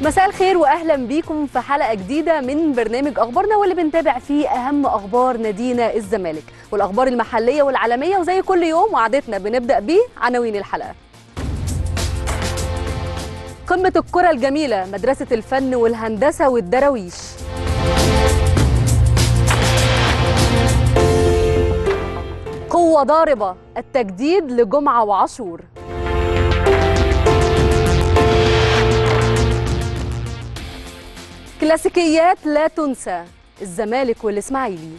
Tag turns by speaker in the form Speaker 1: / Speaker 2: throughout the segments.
Speaker 1: مساء الخير واهلا بيكم في حلقه جديده من برنامج اخبارنا واللي بنتابع فيه اهم اخبار نادينا الزمالك والاخبار المحليه والعالميه وزي كل يوم وعادتنا بنبدا بيه عناوين الحلقه قمه الكره الجميله مدرسه الفن والهندسه والدراويش قوه ضاربه التجديد لجمعه وعاشور كلاسيكيات لا تنسى الزمالك والاسماعيلي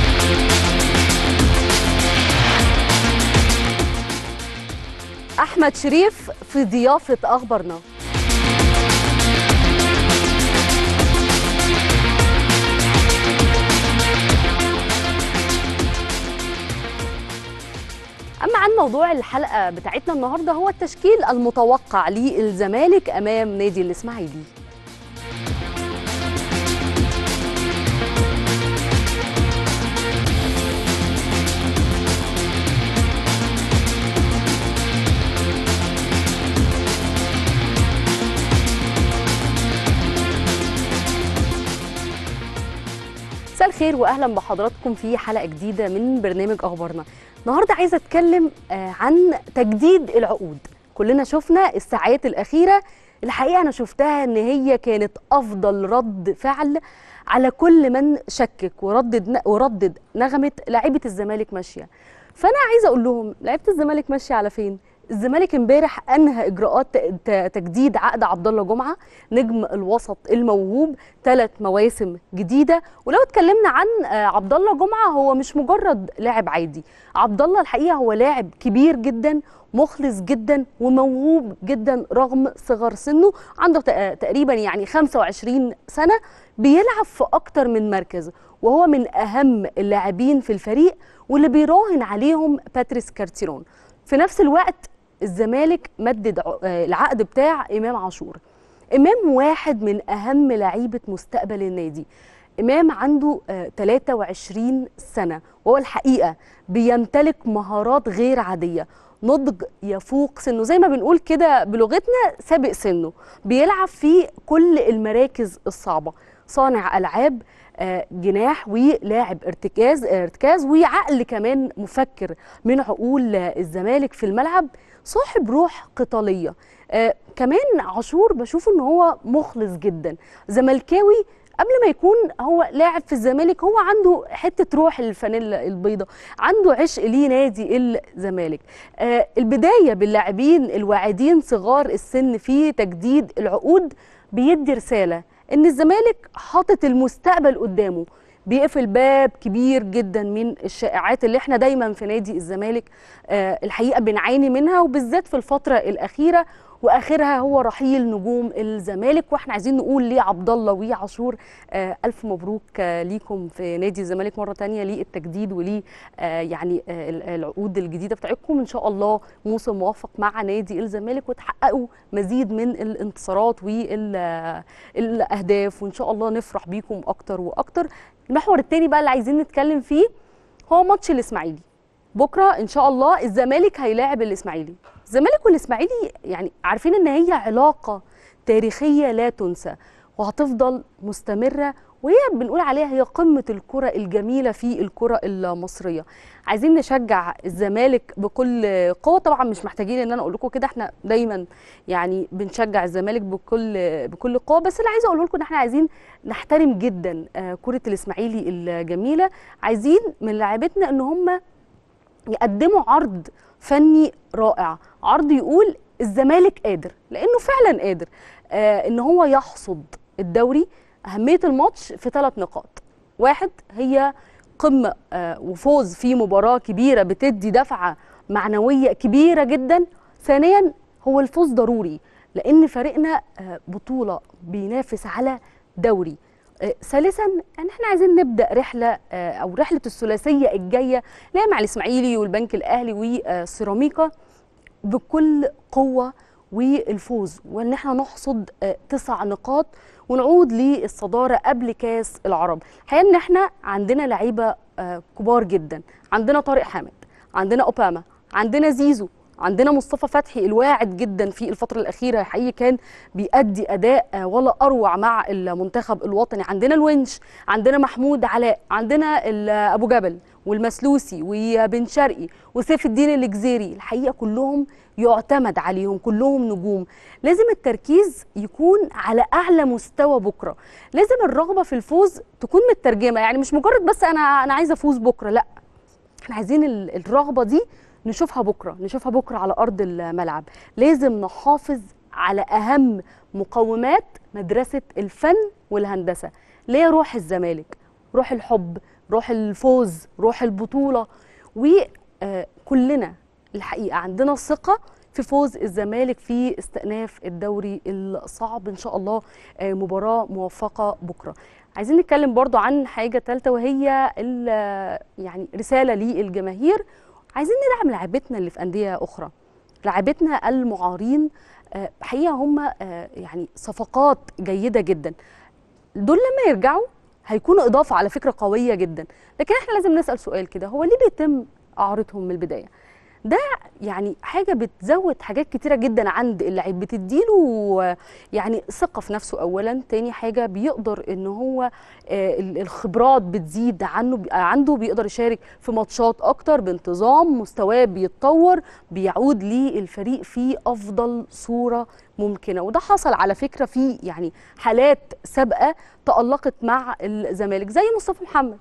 Speaker 1: احمد شريف في ضيافه اخبارنا اما عن موضوع الحلقه بتاعتنا النهارده هو التشكيل المتوقع للزمالك امام نادي الاسماعيلي مساء الخير واهلا بحضراتكم في حلقه جديده من برنامج اخبارنا النهارده عايزه اتكلم آه، عن تجديد العقود كلنا شفنا الساعات الاخيره الحقيقه انا شفتها ان هي كانت افضل رد فعل على كل من شكك وردد وردد نغمه لاعيبه الزمالك ماشيه فانا عايزه اقول لهم لعيبه الزمالك ماشيه على فين الزمالك امبارح انهى اجراءات ت- ت- تجديد عقد عبد الله جمعه نجم الوسط الموهوب ثلاث مواسم جديده ولو اتكلمنا عن آه، عبد الله جمعه هو مش مجرد لاعب عادي عبد الله الحقيقه هو لاعب كبير جدا مخلص جدا وموهوب جدا رغم صغر سنه عنده تق- تقريبا يعني 25 سنه بيلعب في اكتر من مركز وهو من اهم اللاعبين في الفريق واللي بيراهن عليهم باتريس كارتيرون في نفس الوقت الزمالك مدد ع- آه، العقد بتاع امام عاشور امام واحد من اهم لعيبه مستقبل النادي امام عنده آه، 23 سنه وهو الحقيقه بيمتلك مهارات غير عاديه نضج يفوق سنه زي ما بنقول كده بلغتنا سابق سنه بيلعب في كل المراكز الصعبه صانع العاب آه، جناح ولاعب ارتكاز آه، ارتكاز وعقل كمان مفكر من عقول آه، الزمالك في الملعب صاحب روح قتاليه آه، كمان عاشور بشوفه ان هو مخلص جدا زملكاوي قبل ما يكون هو لاعب في الزمالك هو عنده حته روح الفانيلا البيضاء عنده عشق ليه نادي الزمالك آه البدايه باللاعبين الواعدين صغار السن في تجديد العقود بيدي رساله ان الزمالك حاطط المستقبل قدامه بيقفل باب كبير جدا من الشائعات اللي احنا دايما في نادي الزمالك آه الحقيقه بنعاني منها وبالذات في الفتره الاخيره واخرها هو رحيل نجوم الزمالك واحنا عايزين نقول لعبد الله وعاشور آه الف مبروك آه ليكم في نادي الزمالك مره تانية للتجديد وليه آه يعني آه ال- العقود الجديده بتاعتكم ان شاء الله موسم موفق مع نادي الزمالك وتحققوا مزيد من الانتصارات والاهداف وان شاء الله نفرح بيكم اكتر واكتر المحور التاني بقى اللي عايزين نتكلم فيه هو ماتش الاسماعيلي بكره ان شاء الله الزمالك هيلاعب الاسماعيلي الزمالك والاسماعيلي يعني عارفين ان هي علاقه تاريخيه لا تنسى وهتفضل مستمره وهي بنقول عليها هي قمه الكره الجميله في الكره المصريه عايزين نشجع الزمالك بكل قوه طبعا مش محتاجين ان انا اقول لكم كده احنا دايما يعني بنشجع الزمالك بكل بكل قوه بس اللي عايزه اقوله لكم ان احنا عايزين نحترم جدا آه، كره الاسماعيلي الجميله عايزين من لاعبتنا ان هم يقدموا عرض فني رائع عرض يقول الزمالك قادر لانه فعلا قادر آه ان هو يحصد الدوري اهميه الماتش في ثلاث نقاط واحد هي قمه آه وفوز في مباراه كبيره بتدي دفعه معنويه كبيره جدا ثانيا هو الفوز ضروري لان فريقنا آه بطوله بينافس على دوري آه، ثالثا ان احنا عايزين نبدا رحله آه، او رحله الثلاثيه الجايه اللي هي مع الاسماعيلي والبنك الاهلي وسيراميكا بكل قوه والفوز وان احنا نحصد آه، تسع نقاط ونعود للصداره قبل كاس العرب الحقيقه ان احنا عندنا لعيبه آه، كبار جدا عندنا طارق حامد عندنا اوباما عندنا زيزو عندنا مصطفى فتحي الواعد جدا في الفتره الاخيره حقيقي كان بيأدي اداء آه، ولا اروع مع المنتخب الوطني عندنا الونش عندنا محمود علاء عندنا ال- ابو جبل والمسلوسي وبن شرقي وسيف الدين الجزيري الحقيقه كلهم يعتمد عليهم كلهم نجوم لازم التركيز يكون على اعلى مستوى بكره لازم الرغبه في الفوز تكون مترجمه يعني مش مجرد بس انا انا عايزه افوز بكره لا احنا عايزين ال- الرغبه دي نشوفها بكره نشوفها بكره على ارض الملعب لازم نحافظ على اهم مقومات مدرسه الفن والهندسه اللي هي روح الزمالك روح الحب روح الفوز روح البطوله وكلنا الحقيقه عندنا ثقه في فوز الزمالك في استئناف الدوري الصعب ان شاء الله آه، مباراه موفقه بكره عايزين نتكلم برضو عن حاجه ثالثه وهي ال- يعني رساله للجماهير عايزين ندعم لاعبتنا اللي في انديه اخرى لاعبتنا المعارين آه، حقيقه هم آه، يعني صفقات جيده جدا دول لما يرجعوا هيكونوا اضافه على فكره قويه جدا لكن احنا لازم نسال سؤال كده هو ليه بيتم اعارتهم من البدايه ده يعني حاجه بتزود حاجات كتيره جدا عند اللعيب بتديله يعني ثقه في نفسه اولا تاني حاجه بيقدر ان هو آه، ال- الخبرات بتزيد عنه عنده بيقدر يشارك في ماتشات اكتر بانتظام مستواه بيتطور بيعود للفريق في افضل صوره ممكنه وده حصل على فكره في يعني حالات سابقه تالقت مع الزمالك زي مصطفى محمد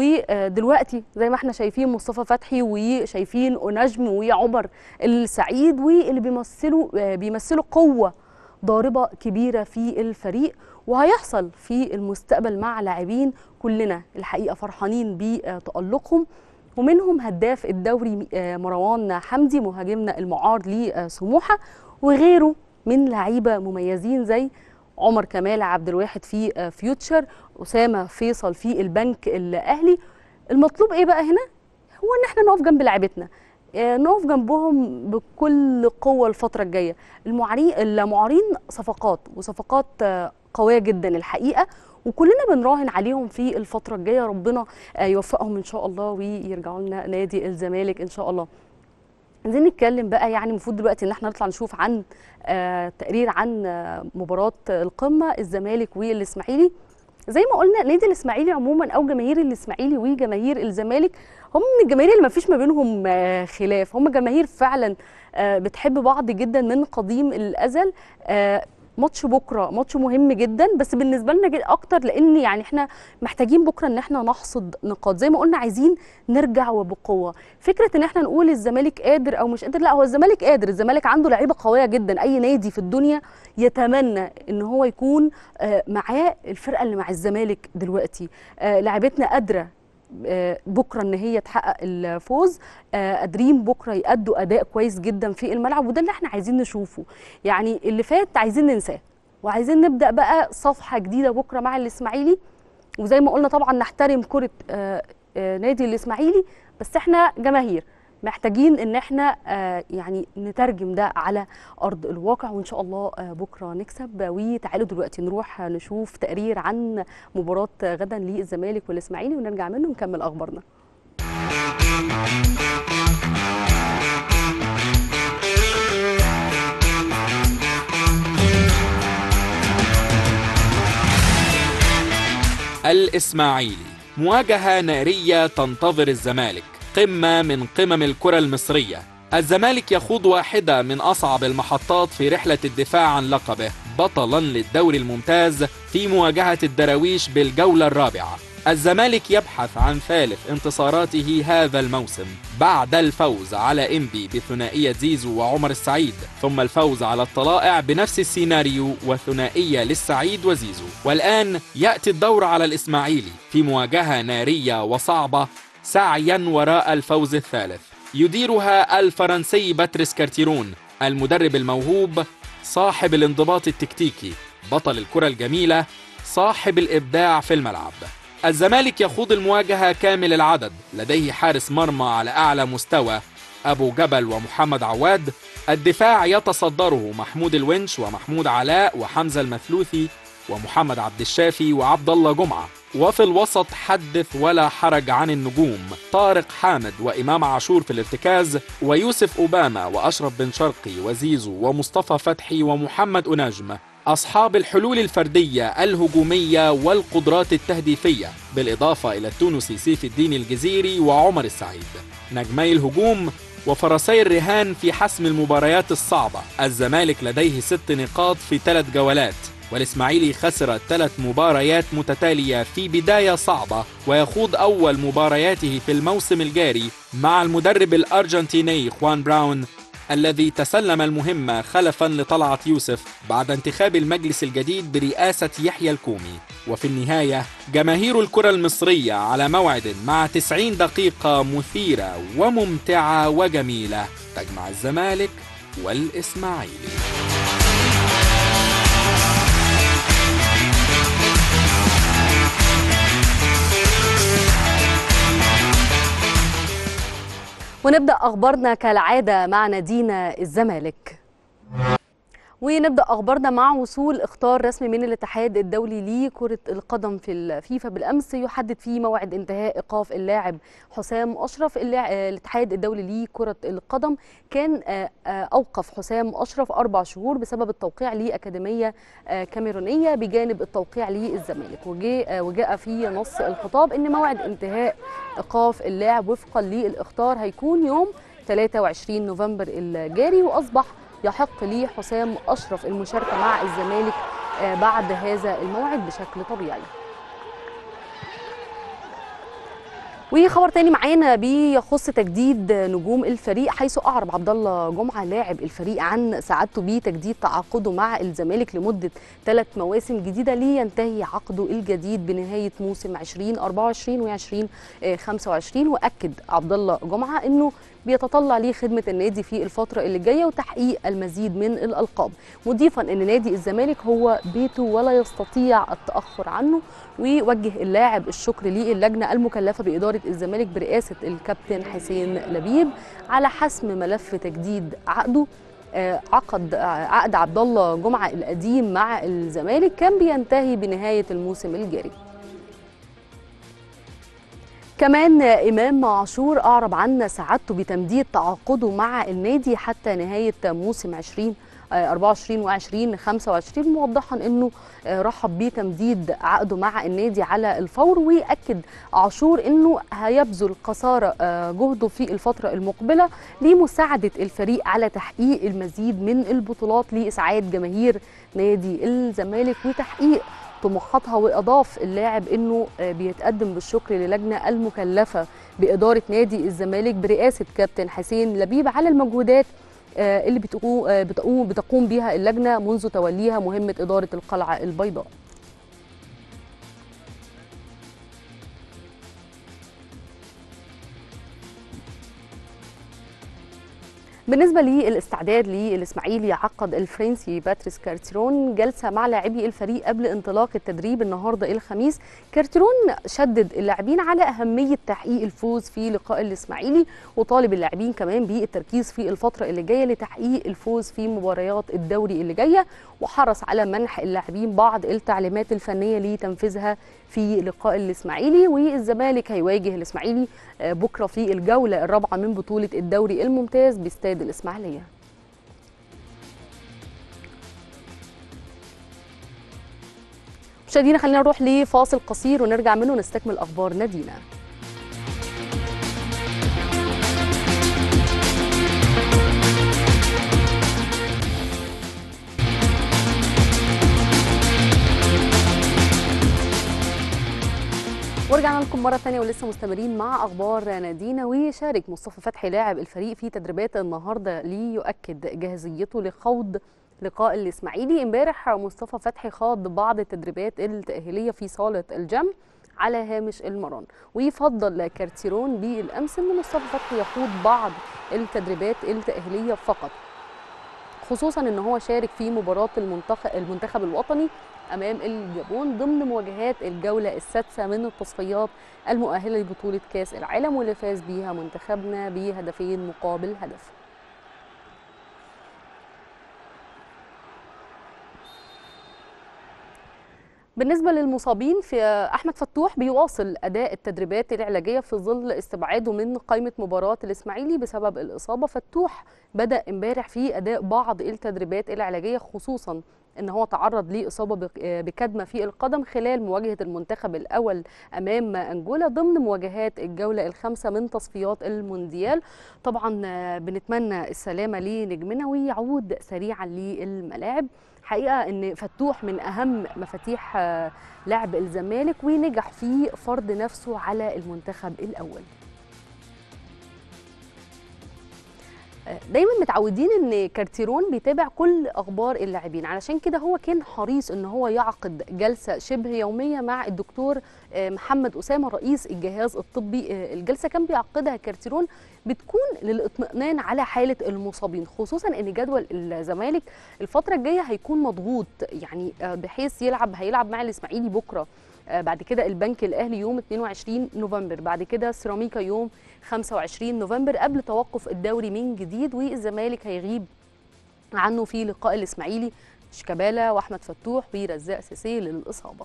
Speaker 1: ودلوقتي زي ما احنا شايفين مصطفى فتحي وشايفين نجم وعمر السعيد واللي بيمثلوا آه، بيمثلوا قوه ضاربه كبيره في الفريق وهيحصل في المستقبل مع لاعبين كلنا الحقيقه فرحانين بتالقهم ومنهم هداف الدوري آه، مروان حمدي مهاجمنا المعار لسموحه وغيره من لعيبه مميزين زي عمر كمال عبد الواحد في آه، فيوتشر اسامه فيصل في البنك الاهلي المطلوب ايه بقى هنا هو ان احنا نقف جنب لعيبتنا آه، نقف جنبهم بكل قوه الفتره الجايه المعارين المعارين صفقات وصفقات آه، قويه جدا الحقيقه وكلنا بنراهن عليهم في الفتره الجايه ربنا آه، يوفقهم ان شاء الله ويرجعوا لنا نادي الزمالك ان شاء الله عايزين نتكلم بقى يعني المفروض دلوقتي ان احنا نطلع نشوف عن آه تقرير عن آه مباراه القمه الزمالك والاسماعيلي زي ما قلنا نادي الاسماعيلي عموما او جماهير الاسماعيلي وجماهير الزمالك هم من الجماهير اللي ما فيش ما بينهم آه خلاف هم جماهير فعلا آه بتحب بعض جدا من قديم الازل آه ماتش بكره ماتش مهم جدا بس بالنسبه لنا جد- اكتر لان يعني احنا محتاجين بكره ان احنا نحصد نقاط زي ما قلنا عايزين نرجع وبقوه فكره ان احنا نقول الزمالك قادر او مش قادر لا هو الزمالك قادر الزمالك عنده لعيبه قويه جدا اي نادي في الدنيا يتمنى ان هو يكون آه، معاه الفرقه اللي مع الزمالك دلوقتي آه، لعيبتنا قادره آه، بكره ان هي تحقق الفوز آه، قادرين بكره يأدوا اداء كويس جدا في الملعب وده اللي احنا عايزين نشوفه يعني اللي فات عايزين ننساه وعايزين نبدا بقى صفحه جديده بكره مع الاسماعيلي وزي ما قلنا طبعا نحترم كره آه، آه، نادي الاسماعيلي بس احنا جماهير محتاجين ان احنا آه، يعني نترجم ده على ارض الواقع وان شاء الله آه، بكره نكسب وتعالوا دلوقتي نروح نشوف تقرير عن مباراه غدا للزمالك والاسماعيلي ونرجع منه نكمل اخبارنا
Speaker 2: الإسماعيلي مواجهة نارية تنتظر الزمالك قمة من قمم الكرة المصرية الزمالك يخوض واحدة من أصعب المحطات في رحلة الدفاع عن لقبه بطلا للدوري الممتاز في مواجهة الدراويش بالجولة الرابعة الزمالك يبحث عن ثالث انتصاراته هذا الموسم بعد الفوز على إنبي بثنائية زيزو وعمر السعيد ثم الفوز على الطلائع بنفس السيناريو وثنائية للسعيد وزيزو والآن يأتي الدور على الإسماعيلي في مواجهة نارية وصعبة سعيا وراء الفوز الثالث يديرها الفرنسي باتريس كارتيرون المدرب الموهوب صاحب الانضباط التكتيكي بطل الكرة الجميلة صاحب الإبداع في الملعب الزمالك يخوض المواجهة كامل العدد لديه حارس مرمى على أعلى مستوى أبو جبل ومحمد عواد الدفاع يتصدره محمود الونش ومحمود علاء وحمزة المثلوثي ومحمد عبد الشافي وعبد الله جمعة وفي الوسط حدث ولا حرج عن النجوم طارق حامد وإمام عاشور في الارتكاز ويوسف أوباما وأشرف بن شرقي وزيزو ومصطفى فتحي ومحمد أنجم أصحاب الحلول الفردية الهجومية والقدرات التهديفية بالإضافة إلى التونسي سيف الدين الجزيري وعمر السعيد نجمي الهجوم وفرسي الرهان في حسم المباريات الصعبة الزمالك لديه ست نقاط في ثلاث جولات والإسماعيلي خسر ثلاث مباريات متتالية في بداية صعبة ويخوض أول مبارياته في الموسم الجاري مع المدرب الأرجنتيني خوان براون الذي تسلم المهمة خلفا لطلعت يوسف بعد انتخاب المجلس الجديد برئاسة يحيى الكومي وفي النهاية جماهير الكرة المصرية على موعد مع 90 دقيقة مثيرة وممتعة وجميلة تجمع الزمالك والإسماعيلي
Speaker 1: ونبدأ أخبارنا كالعادة مع نادينا الزمالك ونبدا اخبارنا مع وصول اختار رسمي من الاتحاد الدولي لكره القدم في الفيفا بالامس يحدد فيه موعد انتهاء ايقاف اللاعب حسام اشرف الاتحاد الدولي لكره القدم كان اوقف حسام اشرف اربع شهور بسبب التوقيع لاكاديميه كاميرونيه بجانب التوقيع للزمالك وجاء في نص الخطاب ان موعد انتهاء ايقاف اللاعب وفقا للاختار هيكون يوم 23 نوفمبر الجاري واصبح يحق لي حسام أشرف المشاركة مع الزمالك بعد هذا الموعد بشكل طبيعي وخبر تاني معانا بيخص تجديد نجوم الفريق حيث اعرب عبد الله جمعه لاعب الفريق عن سعادته بتجديد تعاقده مع الزمالك لمده ثلاث مواسم جديده لينتهي عقده الجديد بنهايه موسم 2024 و 2025 واكد عبد الله جمعه انه بيتطلع ليه خدمة النادي في الفترة اللي جاية وتحقيق المزيد من الألقاب مضيفا أن نادي الزمالك هو بيته ولا يستطيع التأخر عنه ويوجه اللاعب الشكر للجنة المكلفة بإدارة الزمالك برئاسة الكابتن حسين لبيب على حسم ملف تجديد عقده عقد عقد عبد الله جمعه القديم مع الزمالك كان بينتهي بنهايه الموسم الجاري كمان إمام عاشور أعرب عن سعادته بتمديد تعاقده مع النادي حتى نهاية موسم 20 24 و 20 25 موضحا انه رحب بتمديد عقده مع النادي على الفور ويأكد عاشور انه هيبذل قصارى جهده في الفتره المقبله لمساعده الفريق على تحقيق المزيد من البطولات لاسعاد جماهير نادي الزمالك وتحقيق طموحاتها واضاف اللاعب انه بيتقدم بالشكر للجنه المكلفه باداره نادي الزمالك برئاسه كابتن حسين لبيب على المجهودات اللي بتقوم بتقوم بتقوم بها اللجنه منذ توليها مهمه اداره القلعه البيضاء. بالنسبة للاستعداد للإسماعيلي عقد الفرنسي باتريس كارتيرون جلسة مع لاعبي الفريق قبل انطلاق التدريب النهاردة الخميس كارتيرون شدد اللاعبين على أهمية تحقيق الفوز في لقاء الإسماعيلي وطالب اللاعبين كمان بالتركيز في الفترة اللي جاية لتحقيق الفوز في مباريات الدوري اللي جاية وحرص على منح اللاعبين بعض التعليمات الفنية لتنفيذها في لقاء الإسماعيلي والزمالك هيواجه الإسماعيلي بكرة في الجولة الرابعة من بطولة الدوري الممتاز باستاد الإسماعيلية مشاهدينا خلينا نروح لفاصل قصير ونرجع منه نستكمل أخبار نادينا ورجعنا لكم مرة ثانية ولسه مستمرين مع أخبار نادينا وشارك مصطفى فتحي لاعب الفريق في تدريبات النهاردة ليؤكد جاهزيته لخوض لقاء الإسماعيلي امبارح مصطفى فتحي خاض بعض التدريبات التأهيلية في صالة الجيم على هامش المران ويفضل كارتيرون بالأمس أن مصطفى فتحي يخوض بعض التدريبات التأهيلية فقط خصوصا ان هو شارك في مباراه المنتخب المنتخب الوطني امام الجابون ضمن مواجهات الجوله السادسه من التصفيات المؤهله لبطوله كاس العالم واللي فاز بيها منتخبنا بهدفين مقابل هدف بالنسبة للمصابين في أحمد فتوح بيواصل أداء التدريبات العلاجية في ظل استبعاده من قائمة مباراة الإسماعيلي بسبب الإصابة فتوح بدأ امبارح في أداء بعض التدريبات العلاجية خصوصا ان هو تعرض لاصابه بكدمه في القدم خلال مواجهه المنتخب الاول امام انجولا ضمن مواجهات الجوله الخامسه من تصفيات المونديال طبعا بنتمنى السلامه لنجمنا ويعود سريعا للملاعب حقيقه ان فتوح من اهم مفاتيح لعب الزمالك ونجح في فرض نفسه على المنتخب الاول دايما متعودين ان كارتيرون بيتابع كل اخبار اللاعبين علشان كده هو كان حريص ان هو يعقد جلسه شبه يوميه مع الدكتور محمد اسامه رئيس الجهاز الطبي الجلسه كان بيعقدها كارتيرون بتكون للاطمئنان على حاله المصابين خصوصا ان جدول الزمالك الفتره الجايه هيكون مضغوط يعني بحيث يلعب هيلعب مع الاسماعيلي بكره بعد كده البنك الاهلي يوم 22 نوفمبر بعد كده سيراميكا يوم 25 نوفمبر قبل توقف الدوري من جديد والزمالك هيغيب عنه في لقاء الاسماعيلي شيكابالا واحمد فتوح ورزاق سيسي للاصابه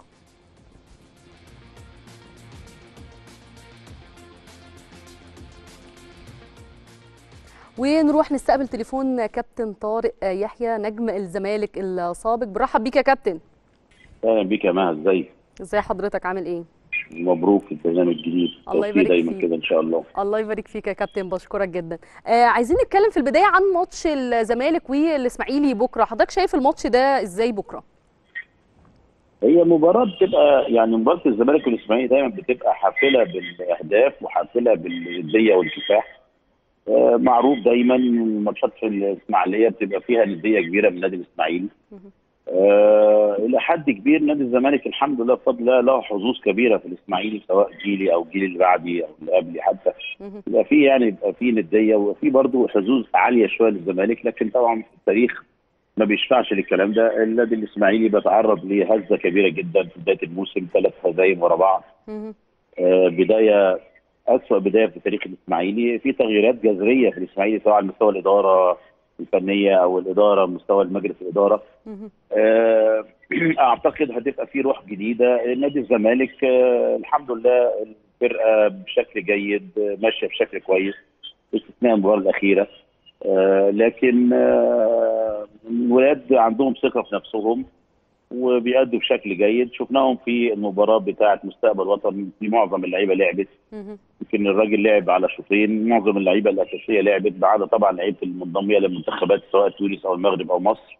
Speaker 1: ونروح نستقبل تليفون كابتن طارق يحيى نجم الزمالك السابق برحب بيك يا كابتن
Speaker 3: اهلا بيك يا مها ازيك
Speaker 1: ازي حضرتك عامل ايه
Speaker 3: مبروك البرنامج الجديد
Speaker 1: الله يبارك
Speaker 3: دايما
Speaker 1: فيك.
Speaker 3: كده ان شاء الله
Speaker 1: الله يبارك فيك يا كابتن بشكرك جدا آه عايزين نتكلم في البدايه عن ماتش الزمالك والاسماعيلي بكره حضرتك شايف الماتش ده ازاي بكره
Speaker 3: هي مباراة بتبقى يعني مباراة الزمالك والاسماعيلي دايما بتبقى حافلة بالاهداف وحافلة بالندية والكفاح آه معروف دايما الماتشات في الاسماعيليه بتبقى فيها نديه كبيره من النادي الاسماعيلي آه الى حد كبير نادي الزمالك الحمد لله بفضل الله له حظوظ كبيره في الاسماعيلي سواء جيلي او الجيل اللي بعدي او اللي قبلي حتى يبقى في يعني يبقى في نديه وفي برضه حظوظ عاليه شويه للزمالك لكن طبعا في التاريخ ما بيشفعش للكلام ده النادي الاسماعيلي بيتعرض لهزه كبيره جدا في بدايه الموسم ثلاث هزايم ورا بعض آه بدايه اسوء بدايه في تاريخ الاسماعيلي في تغييرات جذريه في الاسماعيلي سواء على مستوى الاداره الفنيه او الاداره مستوى المجلس الاداره آه اعتقد هتبقى في روح جديده نادي الزمالك آه الحمد لله الفرقه بشكل جيد آه ماشيه بشكل كويس باستثناء المباراه الاخيره آه لكن آه الولاد عندهم ثقه في نفسهم وبيأدوا بشكل جيد شفناهم في المباراه بتاعه مستقبل وطن في معظم اللعيبه لعبت يمكن الراجل لعب على شوطين معظم اللعيبه الاساسيه لعبت ما عدا طبعا لعيبه المنضميه للمنتخبات سواء تونس او المغرب او مصر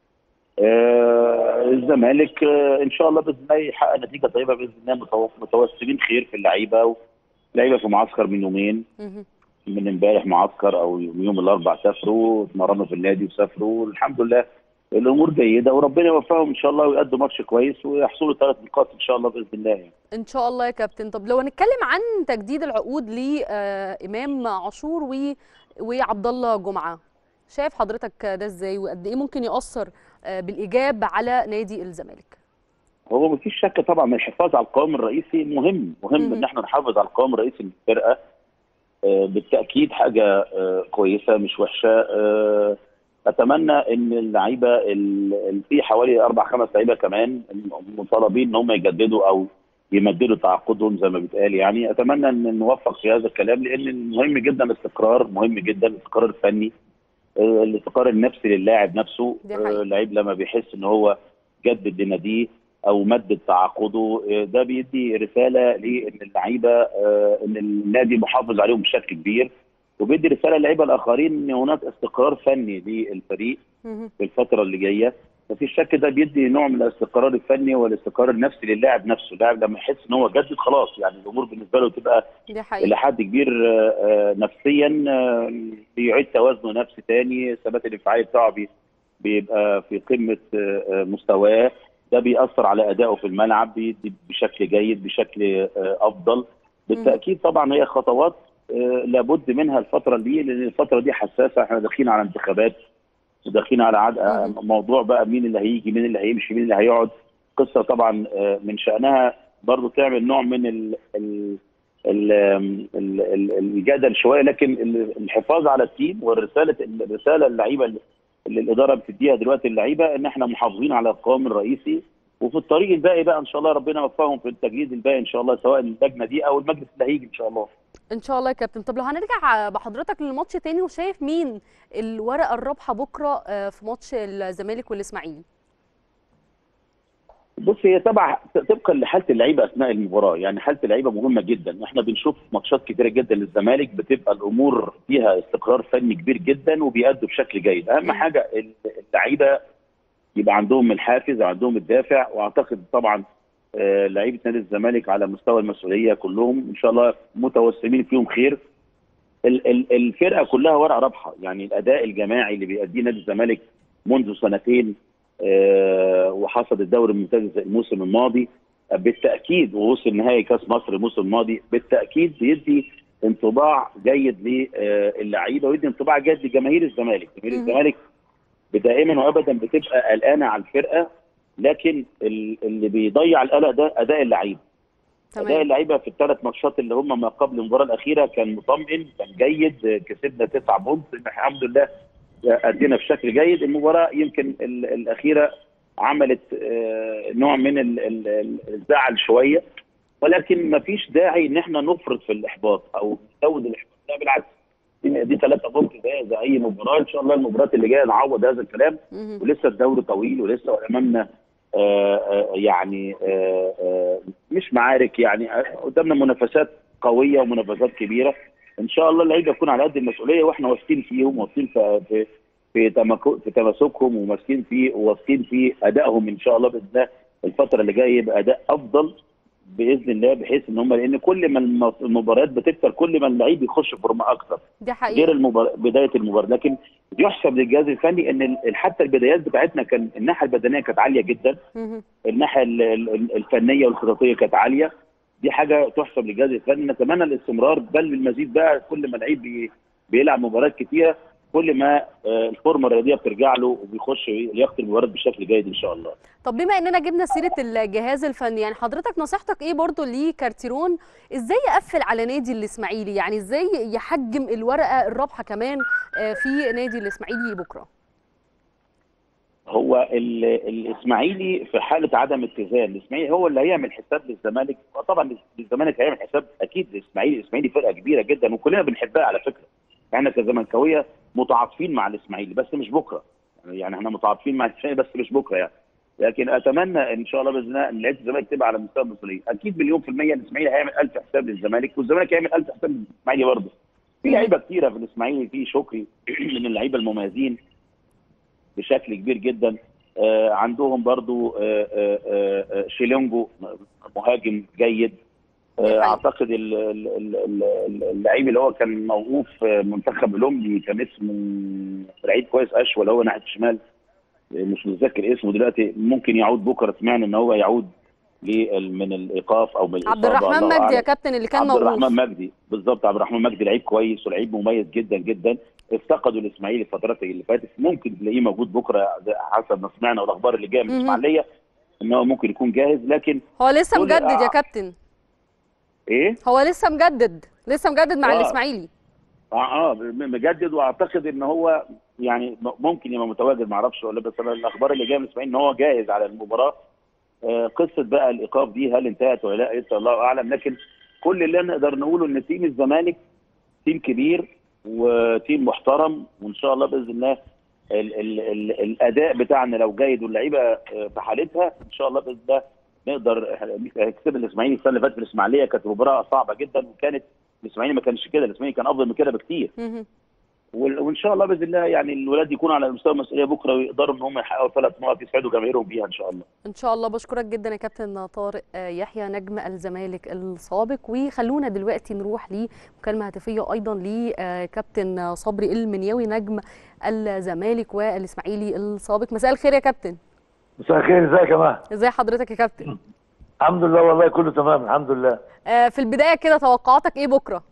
Speaker 3: آه الزمالك آه ان شاء الله باذن الله يحقق نتيجه طيبه باذن الله متوسمين خير في اللعيبه اللعيبه في معسكر من يومين من امبارح معسكر او يوم الاربع سافروا اتمرنوا في النادي وسافروا الحمد لله الامور جيده وربنا يوفقهم ان شاء الله ويقدموا ماتش كويس ويحصلوا ثلاث نقاط ان شاء الله باذن الله يعني.
Speaker 1: ان شاء الله يا كابتن طب لو هنتكلم عن تجديد العقود لامام عاشور و وعبد الله جمعه شايف حضرتك ده ازاي وقد ايه ممكن ياثر بالايجاب على نادي الزمالك
Speaker 3: هو مفيش شك طبعا الحفاظ على القوام الرئيسي مهم مهم ان احنا نحافظ على القوام الرئيسي للفرقه بالتاكيد حاجه كويسه مش وحشه اتمنى ان اللعيبه في حوالي اربع خمس لعيبه كمان مطالبين ان هم يجددوا او يمددوا تعاقدهم زي ما بيتقال يعني اتمنى ان نوفق في هذا الكلام لان مهم جدا الاستقرار مهم جدا الاستقرار الفني الاستقرار النفسي للاعب نفسه اللعيب لما بيحس ان هو جدد لناديه او مدد تعاقده ده بيدي رساله لان اللعيبه ان النادي محافظ عليهم بشكل كبير وبيدي رساله للعيبه الاخرين ان هناك استقرار فني للفريق في الفتره اللي جايه مفيش شك ده بيدي نوع من الاستقرار الفني والاستقرار النفسي للاعب نفسه اللاعب لما يحس ان هو جدد خلاص يعني الامور بالنسبه له تبقى الى حد كبير نفسيا بيعيد توازنه نفسي تاني الثبات الانفعالي بتاعه بيبقى في قمه مستواه ده بيأثر على ادائه في الملعب بيدي بشكل جيد بشكل افضل بالتاكيد طبعا هي خطوات لابد منها الفتره دي لان الفتره دي حساسه احنا داخلين على انتخابات وداخلين على عد... موضوع بقى مين اللي هيجي مين اللي هيمشي مين اللي هيقعد قصه طبعا من شانها برضو تعمل نوع من ال... ال... ال... الجدل شويه لكن الحفاظ على التيم والرساله الرساله اللعيبه اللي الاداره بتديها دلوقتي اللعيبه ان احنا محافظين على القوام الرئيسي وفي الطريق الباقي بقى ان شاء الله ربنا يوفقهم في التجهيز الباقي ان شاء الله سواء اللجنه دي او المجلس اللي هيجي ان شاء الله
Speaker 1: ان شاء الله يا كابتن طب لو هنرجع بحضرتك للماتش تاني وشايف مين الورقه الرابحه بكره آه، في ماتش الزمالك والاسماعيلي
Speaker 3: بص هي تبع طبقا لحاله اللعيبه اثناء المباراه يعني حاله اللعيبه مهمه جدا احنا بنشوف ماتشات كتيره جدا للزمالك بتبقى الامور فيها استقرار فني كبير جدا وبيأدوا بشكل جيد اهم
Speaker 1: مم.
Speaker 3: حاجه اللعيبه يبقى عندهم الحافز وعندهم الدافع واعتقد طبعا آه، لعيبه نادي الزمالك على مستوى المسؤوليه كلهم ان شاء الله متوسمين فيهم خير ال- ال- الفرقه كلها ورقه رابحه يعني الاداء الجماعي اللي بيأديه نادي الزمالك منذ سنتين آه، وحصد الدوري الممتاز الموسم الماضي آه، بالتاكيد ووصل نهائي كاس مصر الموسم الماضي بالتاكيد بيدي انطباع جيد للعيبه ويدي انطباع جيد لجماهير الزمالك جماهير
Speaker 1: مم.
Speaker 3: الزمالك دائما وابدا بتبقى قلقانه على الفرقه لكن ال- اللي بيضيع القلق ده اداء اللعيبه اداء
Speaker 1: تمام
Speaker 3: اللعيبه في الثلاث ماتشات اللي هم ما قبل المباراه الاخيره كان مطمئن كان جيد كسبنا تسع بونت الحمد لله ادينا بشكل جيد المباراه يمكن ال- الاخيره عملت آه، نوع من ال- ال- ال- الزعل شويه ولكن ما فيش داعي ان احنا نفرط في الاحباط او نزود الاحباط لا بالعكس دي- دي ثلاثه بونت زي زي اي مباراه ان شاء الله المباريات اللي جايه نعوض هذا الكلام
Speaker 1: مهم.
Speaker 3: ولسه الدوري طويل ولسه امامنا آه، آه، يعني آه، آه، مش معارك يعني آه، قدامنا منافسات قويه ومنافسات كبيره ان شاء الله اللعيبه يكون على قد المسؤوليه واحنا واثقين فيهم واثقين في في في, تمك- في تماسكهم وماسكين في واثقين في ادائهم ان شاء الله باذن الله الفتره اللي جايه يبقى اداء افضل باذن الله بحيث ان هم لان كل ما الم- المباريات بتكتر كل ما اللعيب يخش فورمه اكتر
Speaker 1: دي
Speaker 3: غير
Speaker 1: حقيقه
Speaker 3: المبار... بدايه المباراه لكن يحسب للجهاز الفني ان ال- حتى البدايات بتاعتنا كان الناحيه البدنيه كانت عاليه جدا
Speaker 1: مهم.
Speaker 3: الناحيه ال- ال- الفنيه والخططيه كانت عاليه دي حاجه تحسب للجهاز الفني نتمنى الاستمرار بل بالمزيد بقى كل ما اللعيب بي... بيلعب مباريات كتيره كل ما آه، الفورمه الرياضيه بترجع له وبيخش يخطي المباراه بشكل جيد ان شاء الله
Speaker 1: طب بما اننا جبنا سيره الجهاز الفني يعني حضرتك نصيحتك ايه برضو لكارتيرون ازاي يقفل على نادي الاسماعيلي يعني ازاي يحجم الورقه الرابحه كمان آه، في نادي الاسماعيلي بكره
Speaker 3: هو ال- الاسماعيلي في حاله عدم اتزان الاسماعيلي هو اللي هيعمل حساب للزمالك طبعا الزمالك هيعمل حساب اكيد للاسماعيلي الاسماعيلي فرقه كبيره جدا وكلنا بنحبها على فكره احنا كزملكاويه متعاطفين مع الاسماعيلي بس مش بكره يعني احنا متعاطفين مع الاسماعيلي بس مش بكره يعني لكن اتمنى ان شاء الله باذن الله ان لعيبه الزمالك تبقى على مستوى المسؤوليه اكيد مليون في الميه الاسماعيلي هيعمل 1000 حساب للزمالك والزمالك هيعمل 1000 حساب للاسماعيلي برضه في لعيبه كتيره في الاسماعيلي في شكري من اللعيبه المميزين بشكل كبير جدا آه، عندهم برضو آه، آه، آه، شيلونجو مهاجم جيد
Speaker 1: دي حقيقة.
Speaker 3: آه، اعتقد ال- ال- ال- ال- اللعيب اللي هو كان موقوف في منتخب الاولمبي كان اسمه لعيب كويس اشول هو ناحيه الشمال آه، مش متذكر اسمه دلوقتي ممكن يعود بكره سمعنا ان هو يعود لل- من الايقاف او من
Speaker 1: عبد
Speaker 3: الإصابة،
Speaker 1: الرحمن
Speaker 3: الله
Speaker 1: مجدي يا
Speaker 3: أعلم.
Speaker 1: كابتن اللي كان
Speaker 3: عبد الرحمن
Speaker 1: موقوف
Speaker 3: مجدي بالظبط عبد الرحمن مجدي لعيب كويس ولعيب مميز جدا جدا افتقدوا الاسماعيلي الفترات اللي فاتت ممكن تلاقيه موجود بكره ده حسب ما سمعنا والاخبار اللي جايه من
Speaker 1: مهم.
Speaker 3: الاسماعيليه ان هو ممكن يكون جاهز لكن
Speaker 1: هو لسه
Speaker 3: دول-
Speaker 1: مجدد يا
Speaker 3: آه.
Speaker 1: كابتن
Speaker 3: ايه
Speaker 1: هو لسه مجدد لسه مجدد مع
Speaker 3: آه.
Speaker 1: الاسماعيلي
Speaker 3: اه اه مجدد واعتقد ان هو يعني م- ممكن يبقى متواجد ما اعرفش ولا بس أنا الاخبار اللي جايه من الاسماعيلي ان هو جاهز على المباراه آه قصه بقى الايقاف دي هل انتهت ولا لا لسه الله اعلم لكن كل اللي نقدر نقوله ان تيم الزمالك تيم كبير وتيم محترم وان شاء الله باذن الله ال ال ال الاداء بتاعنا لو جيد واللعيبه آه، في حالتها ان شاء الله باذن الله نقدر كسب الاسماعيلي السنه اللي فاتت في الاسماعيليه كانت مباراه صعبه جدا وكانت الاسماعيلي ما كانش كده الاسماعيلي كان افضل من كده بكتير
Speaker 1: مهم.
Speaker 3: وال- وان شاء الله باذن الله يعني الولاد يكونوا على مستوى المسؤوليه بكره ويقدروا ان هم يحققوا ثلاث نقط يسعدوا جماهيرهم بيها ان شاء الله
Speaker 1: ان شاء الله بشكرك جدا يا كابتن طارق آه، يحيى نجم الزمالك السابق وخلونا دلوقتي نروح لمكالمه هاتفيه ايضا لكابتن صبري المنياوي نجم الزمالك والاسماعيلي السابق مساء الخير يا كابتن
Speaker 4: مساء الخير ازيك يا مها
Speaker 1: ازي حضرتك يا كابتن
Speaker 4: الحمد لله والله كله تمام الحمد لله
Speaker 1: آه، في البدايه كده توقعاتك ايه بكره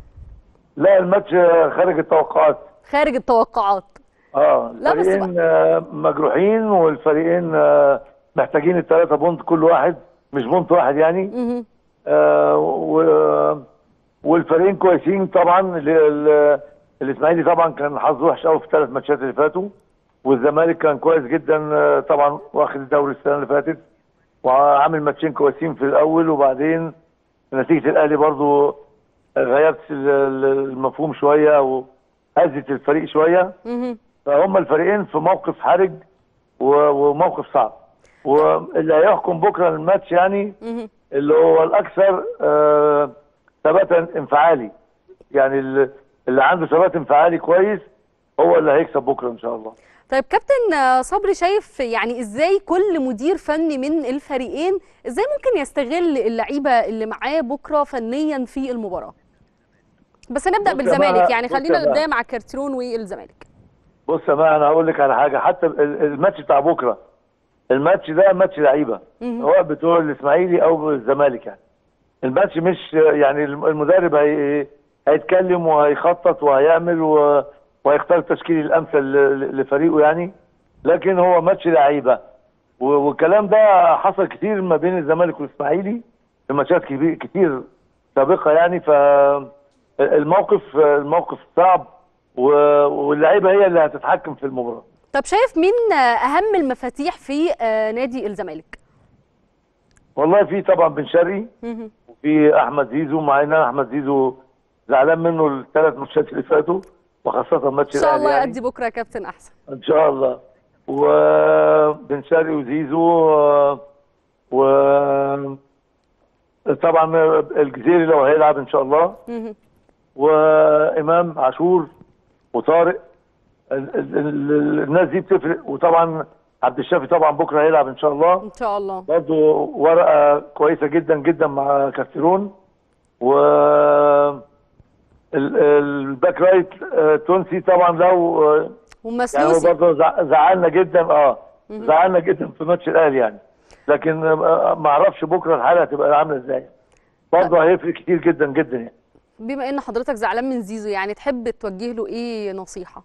Speaker 4: لا الماتش آه، خارج التوقعات
Speaker 1: خارج التوقعات
Speaker 4: اه
Speaker 1: لا بس
Speaker 4: الفريقين آه، مجروحين والفريقين آه، محتاجين الثلاثه بونت كل واحد مش بونت واحد يعني
Speaker 1: مهم.
Speaker 4: آه، و- والفريقين كويسين طبعا ال- ال- الاسماعيلي طبعا كان حظه وحش قوي في الثلاث ماتشات اللي فاتوا والزمالك كان كويس جدا آه، طبعا واخد الدوري السنه اللي فاتت وعامل ماتشين كويسين في الاول وبعدين نتيجه الاهلي برضو غيرت ال- ال- المفهوم شويه وهزت الفريق شويه
Speaker 1: مهم.
Speaker 4: فهم الفريقين في موقف حرج و- وموقف صعب واللي هيحكم بكره الماتش يعني
Speaker 1: مهم.
Speaker 4: اللي هو الاكثر آه، ثباتا انفعالي يعني ال- اللي عنده ثبات انفعالي كويس هو اللي هيكسب بكره ان شاء الله
Speaker 1: طيب كابتن آه، صبري شايف يعني ازاي كل مدير فني من الفريقين ازاي ممكن يستغل اللعيبه اللي معاه بكره فنيا في المباراه بس نبدا
Speaker 4: بص يا
Speaker 1: بالزمالك
Speaker 4: بقى-
Speaker 1: يعني
Speaker 4: بص يا
Speaker 1: خلينا
Speaker 4: بقى.
Speaker 1: نبدا مع كارترون والزمالك
Speaker 4: بص يا بقى انا هقول لك على حاجه حتى ال- الماتش بتاع بكره الماتش ده ماتش لعيبه
Speaker 1: مهم.
Speaker 4: سواء بتوع الاسماعيلي او الزمالك يعني الماتش مش يعني المدرب هي هيتكلم وهيخطط وهيعمل و- وهيختار التشكيل الامثل ل- لفريقه يعني لكن هو ماتش لعيبه و- والكلام ده حصل كتير ما بين الزمالك والاسماعيلي في ماتشات كبير كتير سابقه يعني فالموقف الموقف صعب و- واللعيبه هي اللي هتتحكم في المباراه
Speaker 1: طب شايف مين آه، اهم المفاتيح في آه، نادي الزمالك
Speaker 4: والله في طبعا بن شرقي
Speaker 1: مهم.
Speaker 4: وفي احمد زيزو مع ان أنا احمد زيزو زعلان منه الثلاث ماتشات اللي فاتوا وخاصه ماتش
Speaker 1: ان شاء
Speaker 4: الأهلي
Speaker 1: الله
Speaker 4: يعني.
Speaker 1: يأدي بكره يا كابتن احسن
Speaker 4: ان شاء الله وبن شرقي وزيزو آه، و طبعا الجزيري لو هيلعب ان شاء الله
Speaker 1: مهم.
Speaker 4: وامام عاشور وطارق ال- ال- ال- الناس دي بتفرق وطبعا عبد الشافي طبعا بكره هيلعب ان شاء الله
Speaker 1: ان شاء الله
Speaker 4: برضه ورقه كويسه جدا جدا مع كاسترون و ال- الباك رايت آه، تونسي طبعا لو آه، يعني هو
Speaker 1: ومسلوسي
Speaker 4: برضه زع- زعلنا جدا اه زعلنا جدا في ماتش الاهلي يعني لكن آه، ما اعرفش بكره الحاله هتبقى عامله ازاي برضه هيفرق كتير جدا جدا يعني
Speaker 1: بما ان حضرتك زعلان من زيزو يعني تحب توجه له ايه نصيحه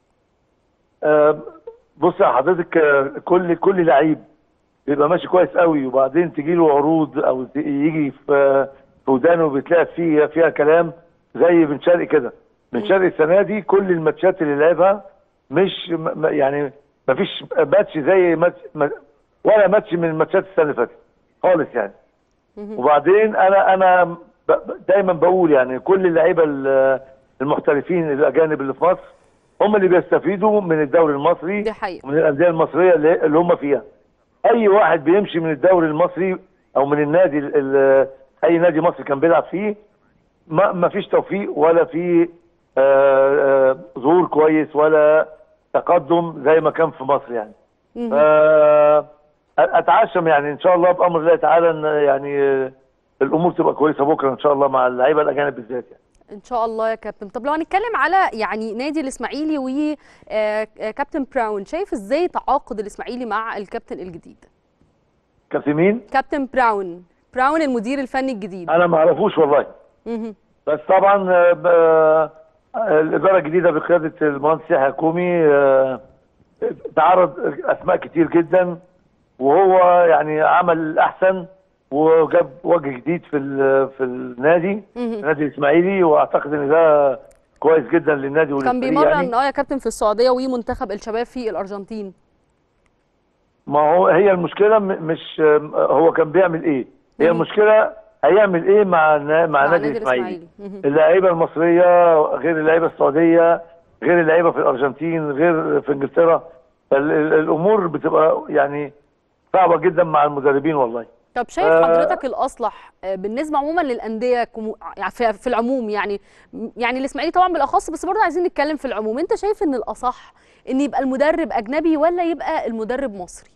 Speaker 4: آه، بص يا حضرتك آه، كل كل لعيب بيبقى ماشي كويس قوي وبعدين تجي له عروض او ت- يجي في في ودانه بتلاقي فيها فيها كلام زي بن شرقي كده بن شرقي السنه دي كل الماتشات اللي لعبها مش م- م- يعني ما فيش ماتش زي ماتش ما- ولا ماتش من الماتشات السنه اللي فاتت خالص يعني وبعدين انا انا ب- ب- دايما بقول يعني كل اللعيبه ال- المحترفين الاجانب اللي في مصر هم اللي بيستفيدوا من الدوري المصري
Speaker 1: دي حقيقة.
Speaker 4: ومن الانديه المصريه اللي, اللي هم فيها اي واحد بيمشي من الدوري المصري او من النادي ال- ال- اي نادي مصري كان بيلعب فيه ما ما فيش توفيق ولا في آه، آه، ظهور كويس ولا تقدم زي ما كان في مصر يعني
Speaker 1: مهم.
Speaker 4: آه، اتعشم يعني ان شاء الله بامر الله تعالى ان يعني آه، الامور تبقى كويسه بكره ان شاء الله مع اللعيبه الاجانب بالذات يعني
Speaker 1: ان شاء الله يا كابتن طب لو هنتكلم على يعني نادي الاسماعيلي وكابتن براون شايف ازاي تعاقد الاسماعيلي مع الكابتن الجديد
Speaker 4: كابتن مين؟
Speaker 1: كابتن براون براون المدير الفني الجديد
Speaker 4: انا ما اعرفوش والله
Speaker 1: مهم.
Speaker 4: بس طبعا آه، ب- آه، الاداره الجديده بقياده المهندس يحيى كومي آه، تعرض اسماء كتير جدا وهو يعني عمل الاحسن وجاب وجه جديد في ال- في النادي
Speaker 1: مهم.
Speaker 4: النادي الاسماعيلي واعتقد ان ده كويس جدا للنادي
Speaker 1: كان
Speaker 4: وللفريق
Speaker 1: بيمرن
Speaker 4: يعني.
Speaker 1: اه يا كابتن في السعوديه ومنتخب الشباب في الارجنتين
Speaker 4: ما هو هي المشكله م- مش آم، هو كان بيعمل ايه هي
Speaker 1: مهم.
Speaker 4: المشكله هيعمل ايه مع النا- مع,
Speaker 1: مع
Speaker 4: نادي
Speaker 1: نادي
Speaker 4: الاسماعيلي
Speaker 1: الإسماعيلي. مهم.
Speaker 4: اللعيبه المصريه غير اللعيبه السعوديه غير اللعيبه في الارجنتين غير في انجلترا ال- ال- الامور بتبقى يعني صعبه جدا مع المدربين والله
Speaker 1: طب شايف
Speaker 4: آه.
Speaker 1: حضرتك الاصلح آه، بالنسبه عموما للانديه كمو... يعني في في العموم يعني يعني الاسماعيلي طبعا بالاخص بس برضه عايزين نتكلم في العموم انت شايف ان الاصح ان يبقى المدرب اجنبي ولا يبقى المدرب مصري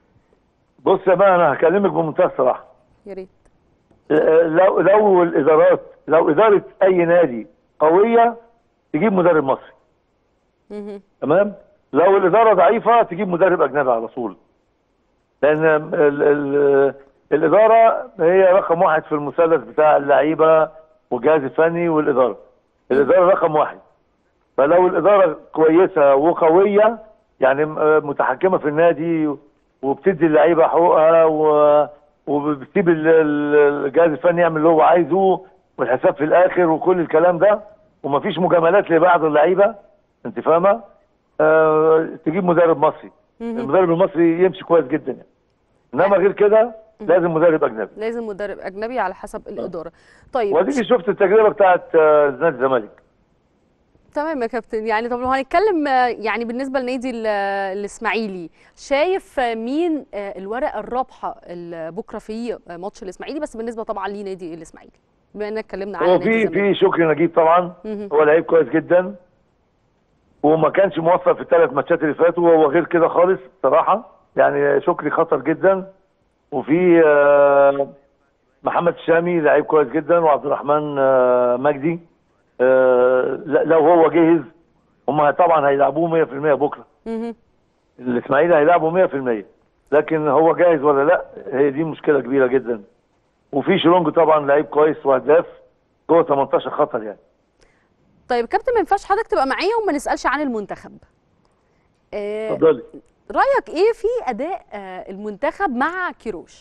Speaker 4: بص يا بقى انا هكلمك بمنتهى الصراحه
Speaker 1: يا ريت
Speaker 4: آه، لو لو الادارات لو اداره اي نادي قويه تجيب مدرب مصري
Speaker 1: مهم.
Speaker 4: تمام لو الاداره ضعيفه تجيب مدرب اجنبي على طول لان ال ال الاداره هي رقم واحد في المثلث بتاع اللعيبه والجهاز الفني والاداره الاداره رقم واحد فلو الاداره كويسه وقويه يعني م- متحكمه في النادي وبتدي اللعيبه حقوقها و- وبتسيب ال- ال- الجهاز الفني يعمل اللي هو عايزه والحساب في الاخر وكل الكلام ده ومفيش مجاملات لبعض اللعيبه انت فاهمه؟ آه تجيب مدرب مصري
Speaker 1: مهم.
Speaker 4: المدرب المصري يمشي كويس جدا يعني انما غير كده لازم مدرب اجنبي
Speaker 1: لازم مدرب اجنبي على حسب الاداره طيب
Speaker 4: واديكي شفت التجربه بتاعت آه، نادي الزمالك
Speaker 1: تمام يا كابتن يعني طب لو هنتكلم آه، يعني بالنسبه لنادي ال- الاسماعيلي شايف آه، مين آه، الورقه الرابحه ال- بكره في آه، ماتش الاسماعيلي بس بالنسبه طبعا لنادي الاسماعيلي بما اننا اتكلمنا على
Speaker 4: هو
Speaker 1: نادي
Speaker 4: في
Speaker 1: الزمالك
Speaker 4: في شكري نجيب طبعا
Speaker 1: مهم.
Speaker 4: هو لعيب كويس جدا وما كانش موفق في الثلاث ماتشات اللي فاتوا وهو غير كده خالص صراحه يعني شكري خطر جدا وفي آه، محمد الشامي لعيب كويس جدا وعبد الرحمن آه، مجدي آه، ل- لو هو جاهز هم طبعا هيلعبوه 100% بكره
Speaker 1: مهم.
Speaker 4: الاسماعيلي هيلعبوا 100% لكن هو جاهز ولا لا هي دي مشكله كبيره جدا وفي شيلونج طبعا لعيب كويس وهداف جوه 18 خطر يعني
Speaker 1: طيب كابتن ما ينفعش حضرتك تبقى معايا وما نسالش عن المنتخب آه،
Speaker 4: اتفضلي
Speaker 1: رايك ايه في اداء آه، المنتخب مع كيروش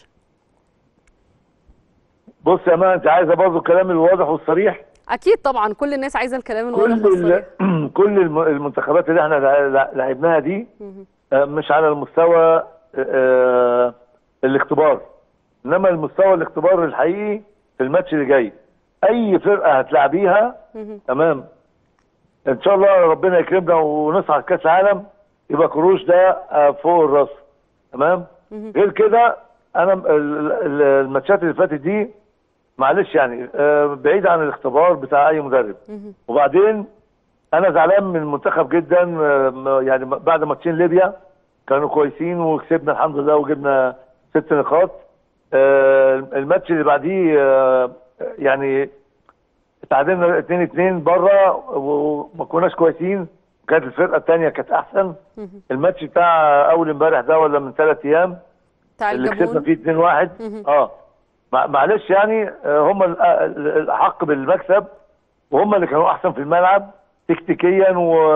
Speaker 4: بص يا مان انت عايزه برضه الكلام الواضح والصريح
Speaker 1: اكيد طبعا كل الناس عايزه الكلام الواضح
Speaker 4: كل
Speaker 1: والصريح
Speaker 4: ال- كل الم- المنتخبات اللي احنا لع- لع- لعبناها دي
Speaker 1: مهم.
Speaker 4: آه، مش على المستوى آه، الاختبار انما المستوى الاختبار الحقيقي في الماتش اللي جاي اي فرقه هتلعبيها
Speaker 1: مهم.
Speaker 4: تمام ان شاء الله ربنا يكرمنا ونصعد كاس العالم يبقى كروش ده آه، فوق الراس تمام
Speaker 1: مهم.
Speaker 4: غير كده انا ال- ال- الماتشات اللي فاتت دي معلش يعني آه، بعيد عن الاختبار بتاع اي مدرب
Speaker 1: مهم.
Speaker 4: وبعدين انا زعلان من المنتخب جدا آه، م- يعني بعد ماتشين ليبيا كانوا كويسين وكسبنا الحمد لله وجبنا ست نقاط آه، الماتش اللي بعديه آه، يعني تعادلنا 2 2 بره وما كناش كويسين كانت الفرقه الثانيه كانت احسن
Speaker 1: مهم.
Speaker 4: الماتش بتاع اول امبارح ده ولا من ثلاث ايام
Speaker 1: بتاع
Speaker 4: اللي كسبنا
Speaker 1: الجابون
Speaker 4: فيه 2 1
Speaker 1: مهم.
Speaker 4: اه مع- معلش يعني آه، هم ال- ال- الاحق بالمكسب وهم اللي كانوا احسن في الملعب تكتيكيا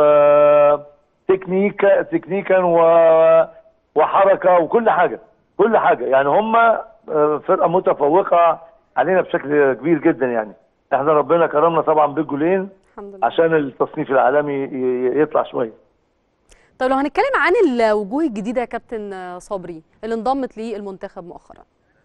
Speaker 4: وتكنيكا تكنيكا و... وحركه وكل حاجه كل حاجه يعني هم آه، فرقه متفوقه علينا بشكل كبير جدا يعني احنا ربنا كرمنا طبعا بالجولين
Speaker 1: الحمد لله
Speaker 4: عشان التصنيف العالمي ي- ي- يطلع شويه
Speaker 1: طب لو هنتكلم عن الوجوه الجديده يا كابتن آه، صبري اللي انضمت للمنتخب مؤخرا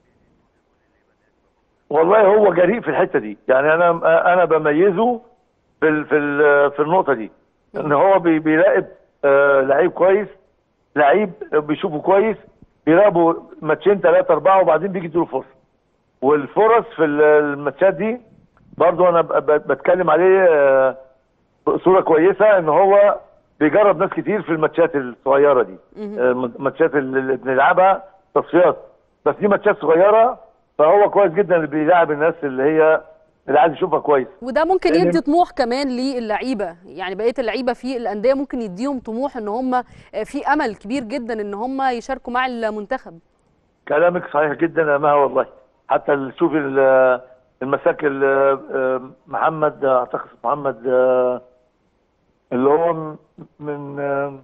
Speaker 4: والله هو جريء في الحته دي يعني انا انا بميزه في ال- في ال- في النقطه دي ان هو بي- بيراقب آه، لعيب كويس لعيب بيشوفه كويس بيراقبه ماتشين ثلاثه اربعه وبعدين بيجي يديله فرصه والفرص في ال- الماتشات دي برضو انا ب- ب- بتكلم عليه آه، بصوره كويسه ان هو بيجرب ناس كتير في الماتشات الصغيره دي
Speaker 1: مهم.
Speaker 4: آه، الماتشات اللي بنلعبها تصفيات بس دي ماتشات صغيره فهو كويس جدا اللي بيلاعب الناس اللي هي اللي عايز يشوفها كويس
Speaker 1: وده ممكن
Speaker 4: لأن-
Speaker 1: يدي طموح كمان للعيبه يعني بقيه اللعيبه في الانديه ممكن يديهم طموح ان هم آه، في امل كبير جدا ان هم يشاركوا مع المنتخب
Speaker 4: كلامك صحيح جدا يا مها والله حتى ال- شوف ال- المساك ال- آه، محمد اعتقد محمد آه، اللي هو م- من آه،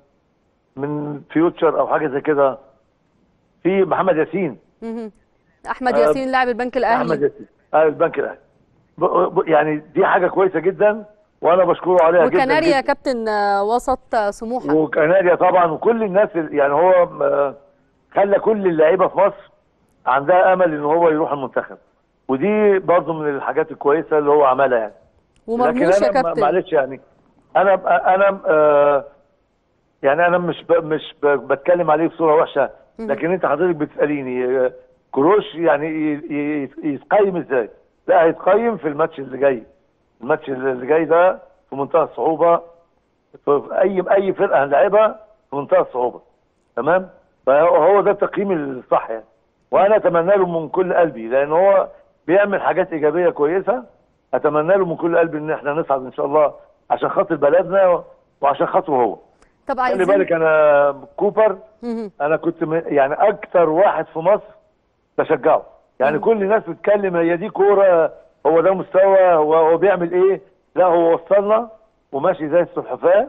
Speaker 4: من فيوتشر او حاجه زي كده في محمد ياسين
Speaker 1: مهم. احمد
Speaker 4: آه،
Speaker 1: ياسين لاعب البنك
Speaker 4: احمد
Speaker 1: الاهلي
Speaker 4: ياسين آه البنك الاهلي ب- ب- يعني دي حاجه كويسه جدا وانا بشكره عليها جدا
Speaker 1: وكناريا
Speaker 4: جدا.
Speaker 1: كابتن آه، وسط آه، سموحه
Speaker 4: وكناريا طبعا وكل الناس ال- يعني هو آه، خلى كل اللعيبه في مصر عندها امل ان هو يروح المنتخب ودي برضه من الحاجات الكويسه اللي هو عملها يعني
Speaker 1: ومرموش
Speaker 4: لكن
Speaker 1: يا
Speaker 4: انا ما-
Speaker 1: كابتن
Speaker 4: معلش يعني انا انا آه يعني انا مش ب مش ب بتكلم عليه بصوره وحشه لكن انت حضرتك بتساليني آه، كروش يعني ي- ي- يتقيم ازاي؟ لا هيتقيم في الماتش اللي جاي الماتش اللي جاي ده في منتهى الصعوبه في اي اي فرقه هنلعبها في منتهى الصعوبه تمام؟ فهو هو ده التقييم الصح يعني وانا اتمنى له من كل قلبي لان هو بيعمل حاجات ايجابيه كويسه اتمنى له من كل قلبي ان احنا نصعد ان شاء الله عشان خاطر بلدنا وعشان خاطره هو
Speaker 1: طب
Speaker 4: خلي
Speaker 1: عايزين
Speaker 4: بالك انا كوبر
Speaker 1: مهم.
Speaker 4: انا كنت م- يعني اكتر واحد في مصر بشجعه يعني كل الناس بتتكلم هي دي كوره هو ده مستوى هو, هو بيعمل ايه لا هو وصلنا وماشي زي السلحفاه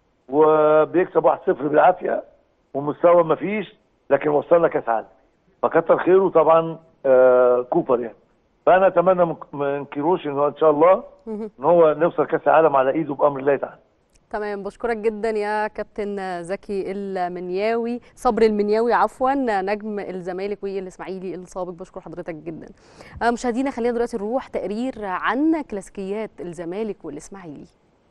Speaker 4: وبيكسب 1-0 بالعافيه ومستوى ما فيش لكن وصلنا كاس عالم فكتر خيره طبعا آه كوبر يعني فانا اتمنى من- من كيروش ان هو ان شاء الله
Speaker 1: مهم.
Speaker 4: ان هو نوصل كاس العالم على ايده بامر الله تعالى
Speaker 1: تمام بشكرك جدا يا كابتن زكي المنياوي صبري المنياوي عفوا نجم الزمالك والاسماعيلي السابق بشكر حضرتك جدا آه، مشاهدينا خلينا دلوقتي نروح تقرير عن كلاسيكيات الزمالك والاسماعيلي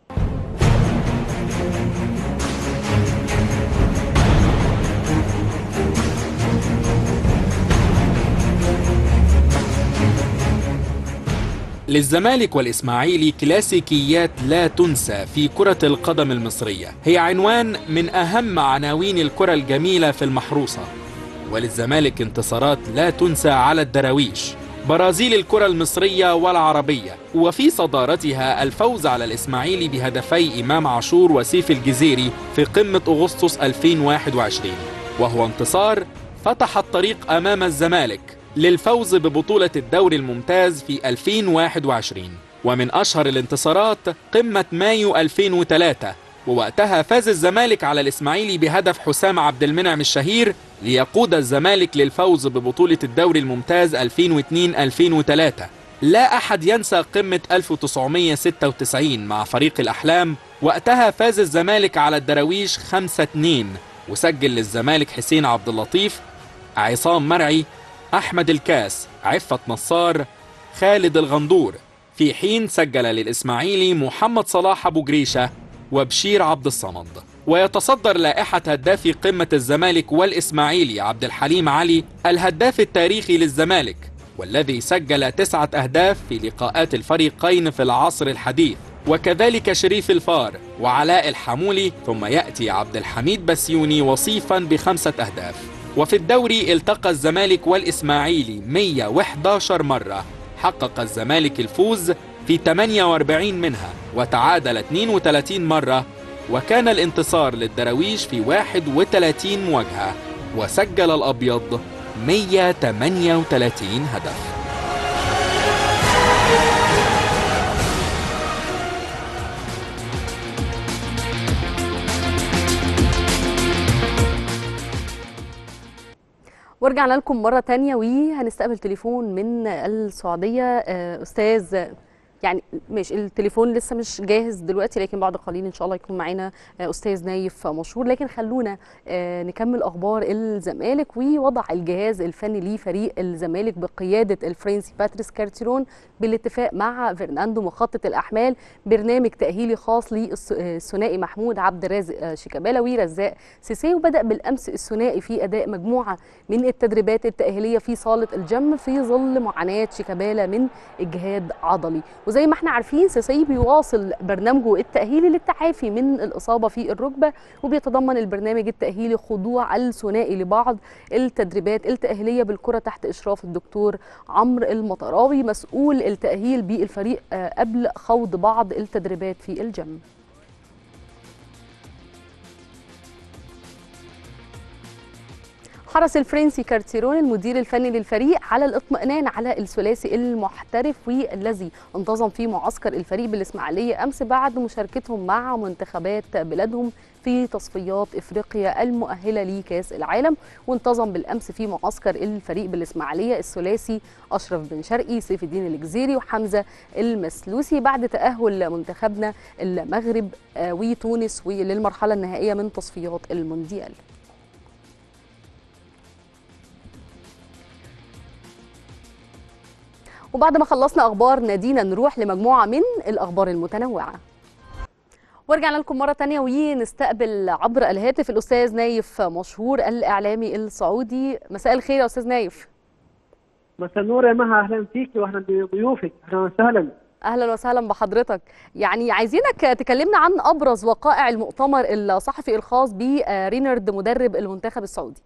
Speaker 2: للزمالك والإسماعيلي كلاسيكيات لا تنسى في كرة القدم المصرية هي عنوان من أهم عناوين الكرة الجميلة في المحروسة وللزمالك انتصارات لا تنسى على الدراويش برازيل الكرة المصرية والعربية وفي صدارتها الفوز على الإسماعيلي بهدفي إمام عاشور وسيف الجزيري في قمة أغسطس 2021 وهو انتصار فتح الطريق أمام الزمالك للفوز ببطولة الدوري الممتاز في 2021 ومن أشهر الانتصارات قمة مايو 2003 ووقتها فاز الزمالك على الإسماعيلي بهدف حسام عبد المنعم الشهير ليقود الزمالك للفوز ببطولة الدوري الممتاز 2002-2003 لا أحد ينسى قمة 1996 مع فريق الأحلام وقتها فاز الزمالك على الدراويش 5-2 وسجل للزمالك حسين عبد اللطيف عصام مرعي أحمد الكاس عفة نصار خالد الغندور في حين سجل للإسماعيلي محمد صلاح أبو جريشة وبشير عبد الصمد ويتصدر لائحة هداف قمة الزمالك والإسماعيلي عبد الحليم علي الهداف التاريخي للزمالك والذي سجل تسعة أهداف في لقاءات الفريقين في العصر الحديث وكذلك شريف الفار وعلاء الحمولي ثم يأتي عبد الحميد بسيوني وصيفا بخمسة أهداف وفي الدوري التقى الزمالك والإسماعيلي 111 مرة حقق الزمالك الفوز في 48 منها وتعادل 32 مرة وكان الانتصار للدراويش في 31 مواجهة وسجل الأبيض 138 هدف
Speaker 1: ورجعنا لكم مرة تانية وهنستقبل تليفون من السعودية آه، أستاذ يعني ماشي التليفون لسه مش جاهز دلوقتي لكن بعد قليل ان شاء الله يكون معانا آه، استاذ نايف مشهور لكن خلونا آه، نكمل اخبار الزمالك ووضع الجهاز الفني لفريق الزمالك بقياده الفرنسي باتريس كارتيرون بالاتفاق مع فرناندو مخطط الاحمال برنامج تاهيلي خاص للثنائي محمود عبد الرازق آه، شيكابالا ورزاق سيسي وبدا بالامس الثنائي في اداء مجموعه من التدريبات التاهيليه في صاله الجيم في ظل معاناه شيكابالا من اجهاد عضلي وزي ما احنا عارفين سيسي بيواصل برنامجه التأهيلي للتعافي من الإصابة في الركبة وبيتضمن البرنامج التأهيلي خضوع الثنائي لبعض التدريبات التأهيلية بالكرة تحت إشراف الدكتور عمرو المطراوي مسؤول التأهيل بالفريق آه، قبل خوض بعض التدريبات في الجيم حرص الفرنسي كارتيرون المدير الفني للفريق على الاطمئنان على الثلاثي المحترف والذي انتظم في معسكر الفريق بالاسماعيليه امس بعد مشاركتهم مع منتخبات بلادهم في تصفيات افريقيا المؤهله لكاس العالم وانتظم بالامس في معسكر الفريق بالاسماعيليه الثلاثي اشرف بن شرقي سيف الدين الجزيري وحمزه المسلوسي بعد تاهل منتخبنا المغرب آه، وتونس للمرحله النهائيه من تصفيات المونديال وبعد ما خلصنا اخبار نادينا نروح لمجموعه من الاخبار المتنوعه ورجعنا لكم مرة تانية ونستقبل عبر الهاتف الأستاذ نايف مشهور الإعلامي السعودي مساء الخير يا أستاذ نايف
Speaker 5: مساء النور يا مها اهلا فيك واهلا بضيوفك اهلا وسهلا
Speaker 1: أهلا وسهلا بحضرتك يعني عايزينك تكلمنا عن أبرز وقائع المؤتمر الصحفي الخاص برينارد مدرب المنتخب السعودي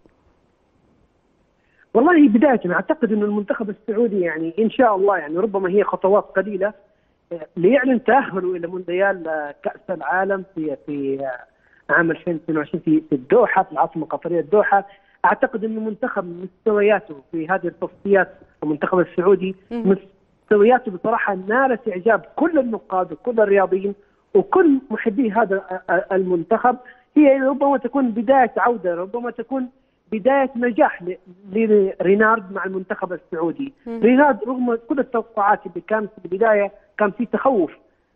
Speaker 5: والله بدايه اعتقد انه المنتخب السعودي يعني ان شاء الله يعني ربما هي خطوات قليله آه، ليعلن تاهله الى مونديال آه، كاس العالم في في آه، عام 2022 في في الدوحه في العاصمه القطريه الدوحه اعتقد انه منتخب مستوياته في هذه التصفيات المنتخب السعودي
Speaker 1: مم.
Speaker 5: مستوياته بصراحه نالت اعجاب كل النقاد وكل الرياضيين وكل محبي هذا المنتخب هي ربما تكون بدايه عوده ربما تكون بدايه نجاح ل- لرينارد مع المنتخب السعودي
Speaker 1: مم.
Speaker 5: رينارد رغم كل التوقعات اللي كانت في البدايه كان في تخوف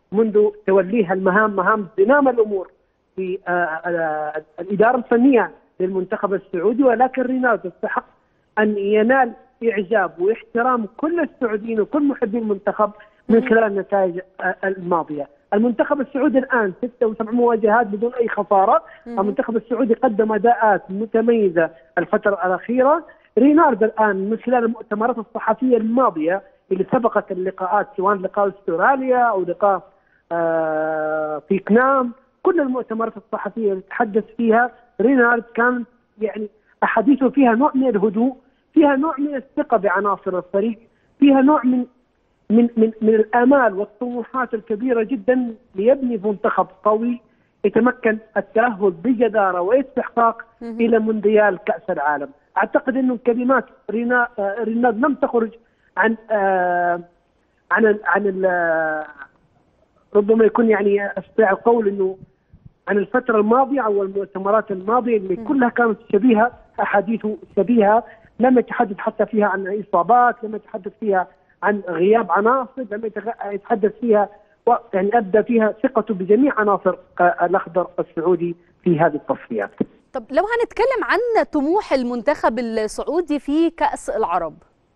Speaker 5: منذ توليها المهام مهام زمام الامور في آه، آه، الاداره الفنيه للمنتخب السعودي ولكن رينالدو يستحق ان ينال اعجاب واحترام كل السعوديين وكل محبي المنتخب من خلال النتائج آه، الماضيه. المنتخب السعودي الان ست او سبع مواجهات بدون اي خساره، المنتخب السعودي قدم اداءات متميزه الفتره الاخيره، رينارد الان من خلال المؤتمرات الصحفيه الماضيه اللي سبقت اللقاءات سواء لقاء استراليا او لقاء آه في كنام كل المؤتمرات الصحفيه اللي تحدث فيها رينارد كان يعني احاديثه فيها نوع من الهدوء فيها نوع من الثقه بعناصر الفريق فيها نوع من من من من الامال والطموحات الكبيره جدا ليبني منتخب قوي يتمكن التاهل بجداره واستحقاق الى مونديال كاس العالم اعتقد انه كلمات رينا آه، ريناد لم تخرج عن آه، عن ال عن ال آه، ربما يكون يعني استطيع القول انه عن الفترة الماضية أو المؤتمرات الماضية اللي كلها كانت شبيهة أحاديثه شبيهة لم يتحدث حتى فيها عن إصابات لم يتحدث فيها عن غياب عناصر لم يتغ- يتحدث فيها و- يعني أبدى فيها ثقته بجميع عناصر آه، الأخضر السعودي في هذه التصفيات
Speaker 1: طب لو هنتكلم عن طموح المنتخب السعودي في كأس العرب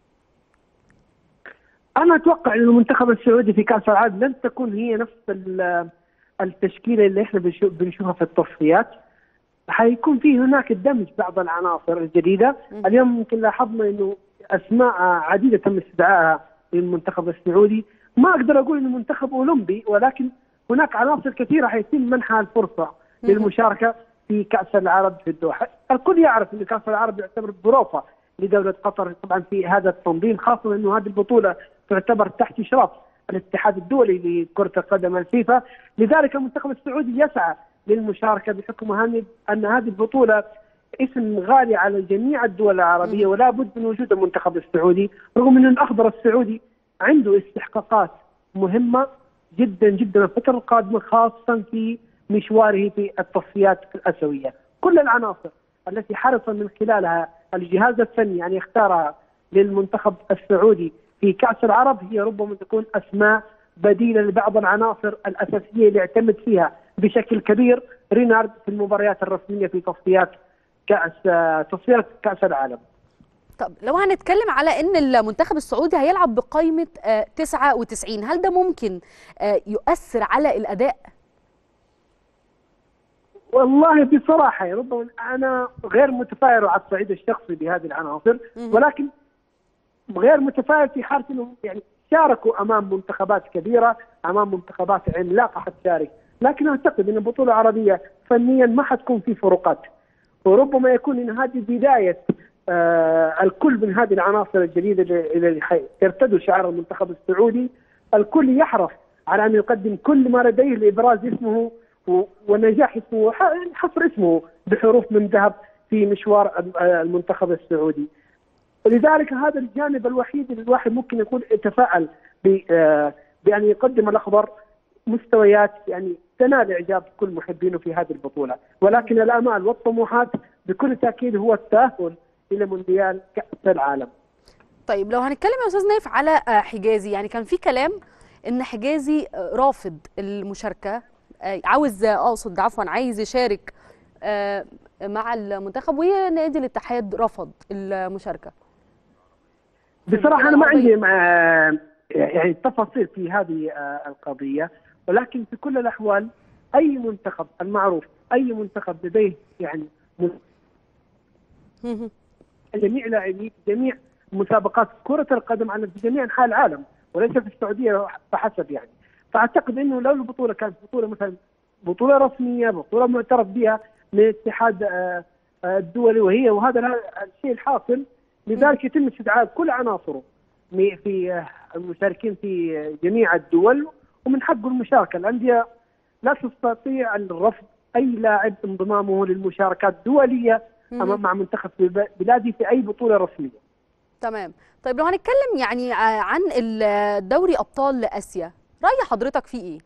Speaker 5: انا اتوقع ان المنتخب السعودي في كاس العالم لن تكون هي نفس ال- التشكيله اللي احنا بنشوف- بنشوفها في التصفيات حيكون في هناك دمج بعض العناصر الجديده اليوم يمكن لاحظنا انه اسماء عديده تم استدعائها للمنتخب السعودي ما اقدر اقول انه منتخب اولمبي ولكن هناك عناصر كثيره حيتم منحها الفرصه للمشاركه في كاس العرب في الدوحه، الكل يعرف ان كاس العرب يعتبر ظروفه لدوله قطر طبعا في هذا التنظيم خاصه انه هذه البطوله تعتبر تحت اشراف الاتحاد الدولي لكره القدم الفيفا، لذلك المنتخب السعودي يسعى للمشاركه بحكم هن- ان هذه البطوله اسم غالي على جميع الدول العربيه ولا بد من وجود المنتخب السعودي رغم ان الاخضر السعودي عنده استحقاقات مهمه جدا جدا الفتره القادمه خاصه في مشواره في التصفيات الاسيويه، كل العناصر التي حرص من خلالها الجهاز الفني ان يختارها للمنتخب السعودي في كاس العرب هي ربما تكون اسماء بديله لبعض العناصر الاساسيه اللي يعتمد فيها بشكل كبير رينارد في المباريات الرسميه في تصفيات كاس تصفيات كاس العالم.
Speaker 1: طب لو هنتكلم على ان المنتخب السعودي هيلعب بقائمه آه، 99 هل ده ممكن آه، يؤثر على الاداء
Speaker 5: والله بصراحه يا ربما انا غير متفائل على الصعيد الشخصي بهذه العناصر ولكن غير متفائل في حاله انهم يعني شاركوا امام منتخبات كبيره امام منتخبات عملاقه حتشارك لكن اعتقد ان البطوله العربيه فنيا ما حتكون في فروقات وربما يكون ان هذه بدايه آه الكل من هذه العناصر الجديده اللي اللي حي- يرتدوا شعار المنتخب السعودي الكل يحرص على ان يقدم كل ما لديه لابراز اسمه و- ونجاح اسمه ح- حفر اسمه بحروف من ذهب في مشوار ال- المنتخب السعودي. ولذلك هذا الجانب الوحيد اللي الواحد ممكن يكون يتفائل ب- آه، بان يقدم الاخضر مستويات يعني تنال اعجاب كل محبينه في هذه البطوله، ولكن الامال والطموحات بكل تاكيد هو التاهل الى مونديال كاس العالم.
Speaker 1: طيب لو هنتكلم يا استاذ نايف على آه، حجازي يعني كان في كلام ان حجازي آه، رافض المشاركه آه، عاوز آه، اقصد عفوا عايز يشارك آه، مع المنتخب ونادي الاتحاد رفض المشاركه
Speaker 5: بصراحه انا ما عندي مع يعني تفاصيل في هذه آه، القضيه ولكن في كل الاحوال اي منتخب المعروف اي منتخب لديه يعني من-
Speaker 1: مهم.
Speaker 5: جميع لاعبيه جميع مسابقات كره القدم على في جميع انحاء العالم وليس في السعوديه فحسب يعني فاعتقد انه لو البطوله كانت بطوله مثلا بطوله رسميه بطوله معترف بها من الاتحاد آه، آه، الدولي وهي وهذا ال- الشيء الحاصل لذلك يتم استدعاء كل عناصره م- في آه، المشاركين في آه، جميع الدول ومن حقه المشاركه الانديه لا تستطيع الرفض اي لاعب انضمامه للمشاركات الدوليه امام مع منتخب في بلادي في اي بطوله رسميه.
Speaker 1: تمام طيب لو هنتكلم يعني آه، عن ال- دوري ابطال اسيا راي حضرتك فيه ايه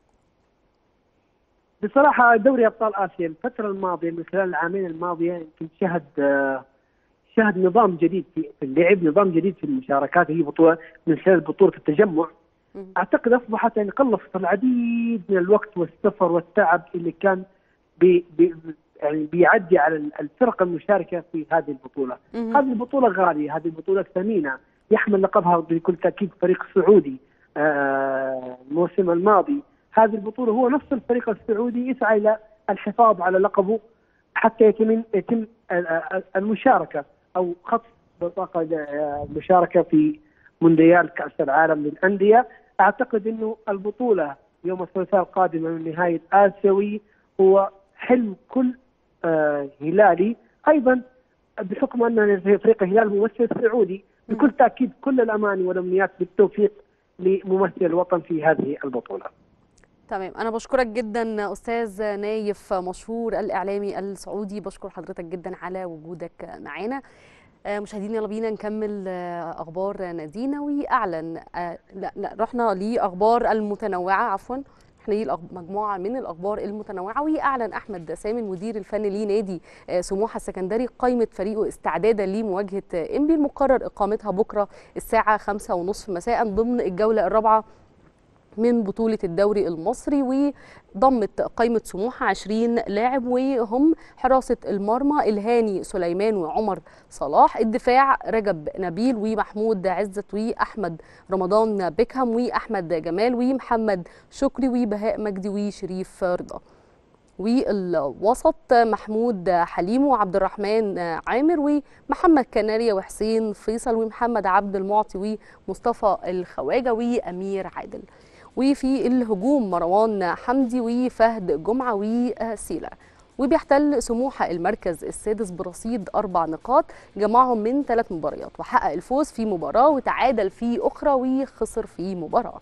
Speaker 5: بصراحه دوري ابطال اسيا الفتره الماضيه من خلال العامين الماضيه يمكن شهد آه، شهد نظام جديد في في اللعب، نظام جديد في المشاركات هي بطوله من خلال بطوله التجمع
Speaker 1: مم.
Speaker 5: اعتقد اصبحت يعني قلصت العديد من الوقت والسفر والتعب اللي كان بي بي يعني بيعدي على الفرق المشاركه في هذه البطوله.
Speaker 1: مهم.
Speaker 5: هذه البطوله غاليه، هذه البطوله ثمينه، يحمل لقبها بكل تاكيد فريق سعودي آه، الموسم الماضي، هذه البطوله هو نفس الفريق السعودي يسعى الى الحفاظ على لقبه حتى يتم يتم ال- ال- المشاركه او خطف بطاقه آه، المشاركه في مونديال كاس العالم للانديه، اعتقد انه البطوله يوم الثلاثاء القادم من نهايه اسيوي هو حلم كل آه، هلالي ايضا بحكم ان فريق الهلال ممثل سعودي بكل تاكيد كل الاماني والامنيات بالتوفيق لممثل الوطن في هذه البطوله.
Speaker 1: تمام انا بشكرك جدا استاذ نايف مشهور الاعلامي السعودي بشكر حضرتك جدا على وجودك معانا آه، مشاهدينا يلا بينا نكمل آه، اخبار نادينا واعلن آه، لا لا رحنا لاخبار المتنوعه عفوا احنا ليه الأخ- مجموعه من الاخبار المتنوعه واعلن احمد سامي المدير الفني لنادي آه، سموحه السكندري قائمه فريقه استعدادا لمواجهه آه، انبي المقرر اقامتها بكره الساعه 5:30 مساء ضمن الجوله الرابعه من بطولة الدوري المصري وضمت قائمة سموحة 20 لاعب وهم حراسة المرمى الهاني سليمان وعمر صلاح الدفاع رجب نبيل ومحمود عزت وأحمد رمضان بيكهام وأحمد جمال ومحمد شكري وبهاء مجدي وشريف رضا والوسط محمود حليم وعبد الرحمن عامر ومحمد كناريا وحسين فيصل ومحمد عبد المعطي ومصطفى الخواجه وامير عادل وفي الهجوم مروان حمدي وفهد جمعه وسيلا وبيحتل سموحه المركز السادس برصيد اربع نقاط جمعهم من ثلاث مباريات وحقق الفوز في مباراه وتعادل في اخرى وخسر في مباراه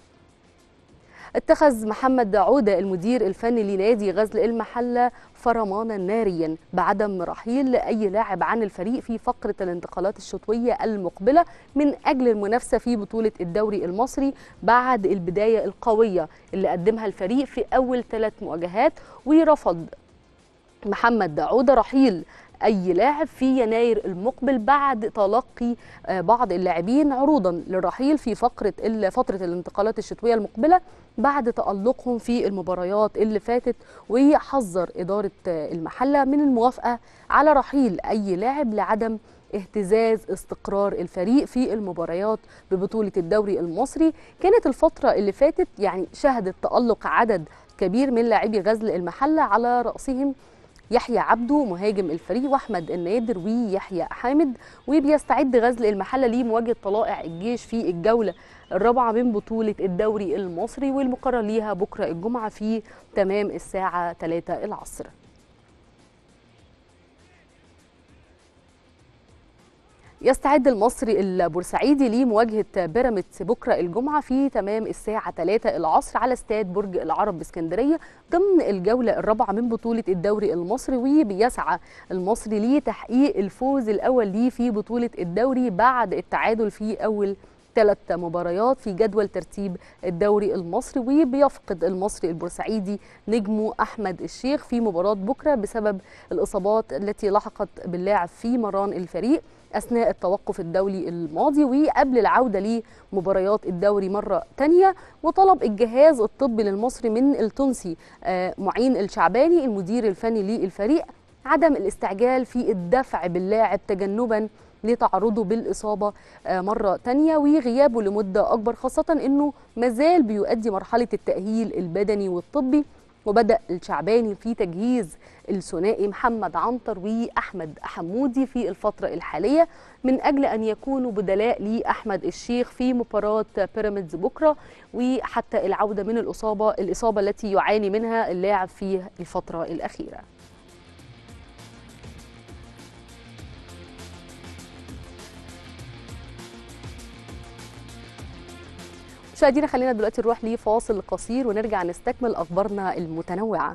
Speaker 1: اتخذ محمد عودة المدير الفني لنادي غزل المحلة فرمانا ناريا بعدم رحيل أي لاعب عن الفريق في فقرة الانتقالات الشتوية المقبلة من أجل المنافسة في بطولة الدوري المصري بعد البداية القوية اللي قدمها الفريق في أول ثلاث مواجهات ورفض محمد عودة رحيل أي لاعب في يناير المقبل بعد تلقي آه، بعض اللاعبين عروضا للرحيل في فقرة ال- فترة الانتقالات الشتوية المقبلة بعد تألقهم في المباريات اللي فاتت وحذر إدارة آه، المحلة من الموافقة على رحيل أي لاعب لعدم اهتزاز استقرار الفريق في المباريات ببطولة الدوري المصري كانت الفترة اللي فاتت يعني شهدت تألق عدد كبير من لاعبي غزل المحلة على رأسهم يحيى عبده مهاجم الفريق واحمد النادر ويحيى حامد وبيستعد غزل المحله لمواجهه طلائع الجيش في الجوله الرابعه من بطوله الدوري المصري والمقرر ليها بكره الجمعه في تمام الساعه 3 العصر يستعد المصري البورسعيدي لمواجهة بيراميدز بكرة الجمعة في تمام الساعة 3 العصر على استاد برج العرب باسكندرية ضمن الجولة الرابعة من بطولة الدوري المصري وبيسعى المصري لتحقيق الفوز الأول ليه في بطولة الدوري بعد التعادل في أول ثلاث مباريات في جدول ترتيب الدوري المصري وبيفقد المصري البورسعيدي نجمه احمد الشيخ في مباراه بكره بسبب الاصابات التي لحقت باللاعب في مران الفريق اثناء التوقف الدولي الماضي وقبل العوده لمباريات الدوري مره تانية وطلب الجهاز الطبي للمصري من التونسي آه، معين الشعباني المدير الفني للفريق عدم الاستعجال في الدفع باللاعب تجنبا لتعرضه بالإصابة آه، مرة تانية وغيابه لمدة أكبر خاصة أنه مازال بيؤدي مرحلة التأهيل البدني والطبي وبدأ الشعباني في تجهيز الثنائي محمد عنتر وأحمد حمودي في الفترة الحالية من أجل أن يكونوا بدلاء لأحمد الشيخ في مباراة بيراميدز بكرة وحتى العودة من الإصابة الإصابة التي يعاني منها اللاعب في الفترة الأخيرة مشاهدينا خلينا دلوقتي نروح لفاصل قصير ونرجع نستكمل اخبارنا المتنوعه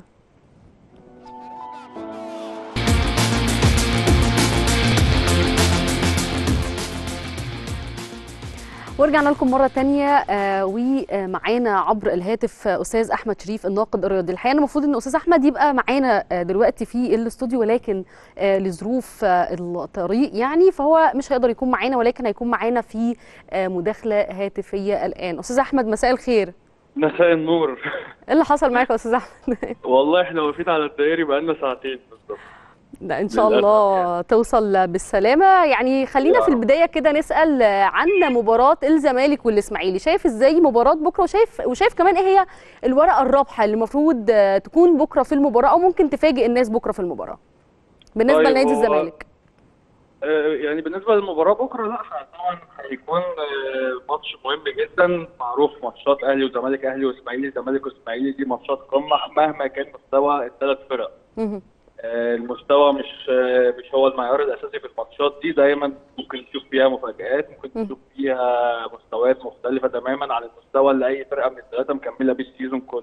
Speaker 1: ورجعنا لكم مرة تانية آه، ومعانا عبر الهاتف آه، أستاذ أحمد شريف الناقد الرياضي الحقيقة أنا المفروض إن أستاذ أحمد يبقى معانا آه، دلوقتي في الاستوديو ولكن آه، لظروف آه، الطريق يعني فهو مش هيقدر يكون معانا ولكن هيكون معانا في آه، مداخلة هاتفية الآن أستاذ أحمد مساء الخير
Speaker 6: مساء النور
Speaker 1: إيه اللي حصل معاك يا أستاذ أحمد؟
Speaker 6: والله احنا واقفين على الدائري بقالنا ساعتين بالظبط
Speaker 1: لا ان شاء
Speaker 6: للأسف
Speaker 1: الله توصل بالسلامه يعني خلينا
Speaker 6: يا
Speaker 1: في
Speaker 6: رب.
Speaker 1: البدايه كده نسال عن مباراه الزمالك والاسماعيلي شايف ازاي مباراه بكره وشايف وشايف كمان ايه هي الورقه الرابحه اللي المفروض تكون بكره في المباراه او ممكن تفاجئ الناس بكره في المباراه بالنسبه
Speaker 6: طيب،
Speaker 1: لنادي
Speaker 6: هو-
Speaker 1: الزمالك
Speaker 6: آه، يعني بالنسبه للمباراه بكره لا طبعا هيكون آه، ماتش مهم جدا معروف ماتشات اهلي وزمالك اهلي واسماعيلي زمالك واسماعيلي دي ماتشات قمه مهما كان مستوى الثلاث فرق
Speaker 1: مهم.
Speaker 6: آه، المستوى مش آه، مش هو المعيار الاساسي في الماتشات دي دايما ممكن تشوف فيها مفاجآت ممكن
Speaker 1: مم.
Speaker 6: تشوف فيها مستويات مختلفه تماما عن المستوى اللي اي فرقه من الثلاثه مكمله بيه السيزون كله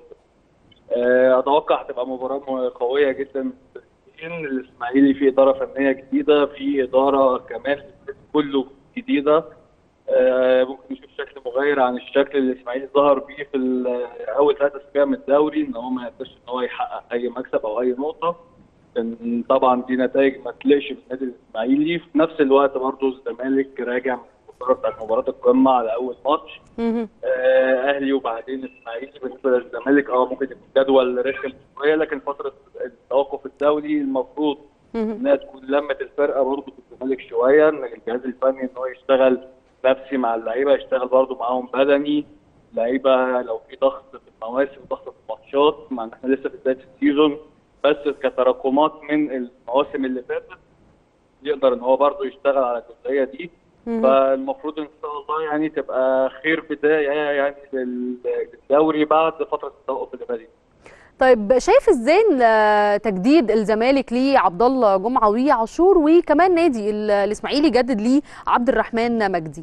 Speaker 6: آه، اتوقع هتبقى مباراه م- قويه جدا إن الاسماعيلي في اداره فنيه جديده في اداره كمان كله جديده آه، ممكن نشوف شكل مغاير عن الشكل اللي الاسماعيلي ظهر بيه في ال- اول ثلاث اسابيع من الدوري ان هو ما يقدرش ان هو يحقق اي مكسب او اي نقطه كان طبعا دي نتائج ما تليقش بالنادي الاسماعيلي في نفس الوقت برضه الزمالك راجع من الخساره بتاعت مباراه القمه على اول ماتش
Speaker 1: مهم.
Speaker 6: آه، اهلي وبعدين اسماعيلي بالنسبه للزمالك اه ممكن يكون جدول رخم شويه لكن فتره التوقف الدولي المفروض
Speaker 1: مهم.
Speaker 6: انها تكون لمت الفرقه برضه في الزمالك شويه ان الجهاز الفني ان هو يشتغل نفسي مع اللعيبه يشتغل برضه معاهم بدني لعيبه لو في ضغط في المواسم ضغط في الماتشات مع ان احنا لسه في بدايه السيزون بس كتراكمات من المواسم اللي فاتت يقدر ان هو برضه يشتغل على الجزئيه دي
Speaker 1: مهم.
Speaker 6: فالمفروض ان شاء الله يعني تبقى خير بدايه يعني لل- للدوري بعد فتره التوقف اللي فاتت
Speaker 1: طيب شايف ازاي إن تجديد الزمالك ليه عبد الله جمعه وعاشور وكمان نادي ال- الاسماعيلي جدد ليه عبد الرحمن مجدي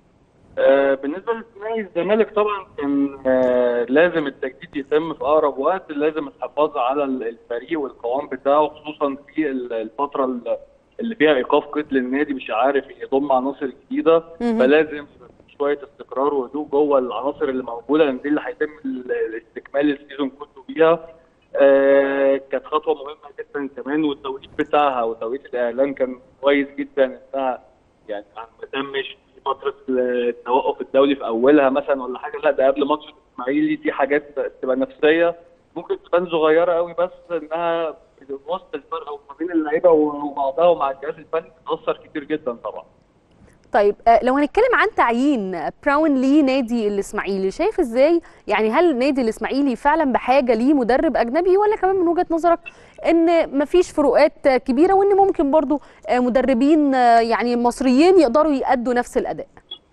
Speaker 6: آه، بالنسبه للاسماعيلي الزمالك طبعا كان آه، لازم التجديد يتم في اقرب وقت لازم الحفاظ على ال- الفريق والقوام بتاعه خصوصا في ال- الفتره ال- اللي فيها ايقاف قيد للنادي مش عارف يضم عناصر جديده
Speaker 1: مهم.
Speaker 6: فلازم يبقى في شويه استقرار وهدوء جوه العناصر اللي موجوده لان دي اللي هيتم ال- الاستكمال السيزون كله بيها آه، كانت خطوه مهمه جدا كمان والتوقيت بتاعها وتوقيت الاعلان كان كويس جدا انها يعني ما تمش في فتره التوقف الدولي في اولها مثلا ولا حاجه لا ده قبل ماتش الاسماعيلي دي حاجات تبقى نفسيه ممكن تبان صغيره قوي بس انها في وسط الفرقه وما بين اللعيبه وبعضها ومع الجهاز الفني بتاثر كتير جدا طبعا
Speaker 1: طيب آه، لو هنتكلم عن تعيين براون لنادي الاسماعيلي شايف ازاي يعني هل نادي الاسماعيلي فعلا بحاجه ليه مدرب اجنبي ولا كمان من وجهه نظرك ان مفيش فروقات آه، كبيره وان ممكن برضو آه، مدربين آه، يعني مصريين يقدروا يأدوا نفس الاداء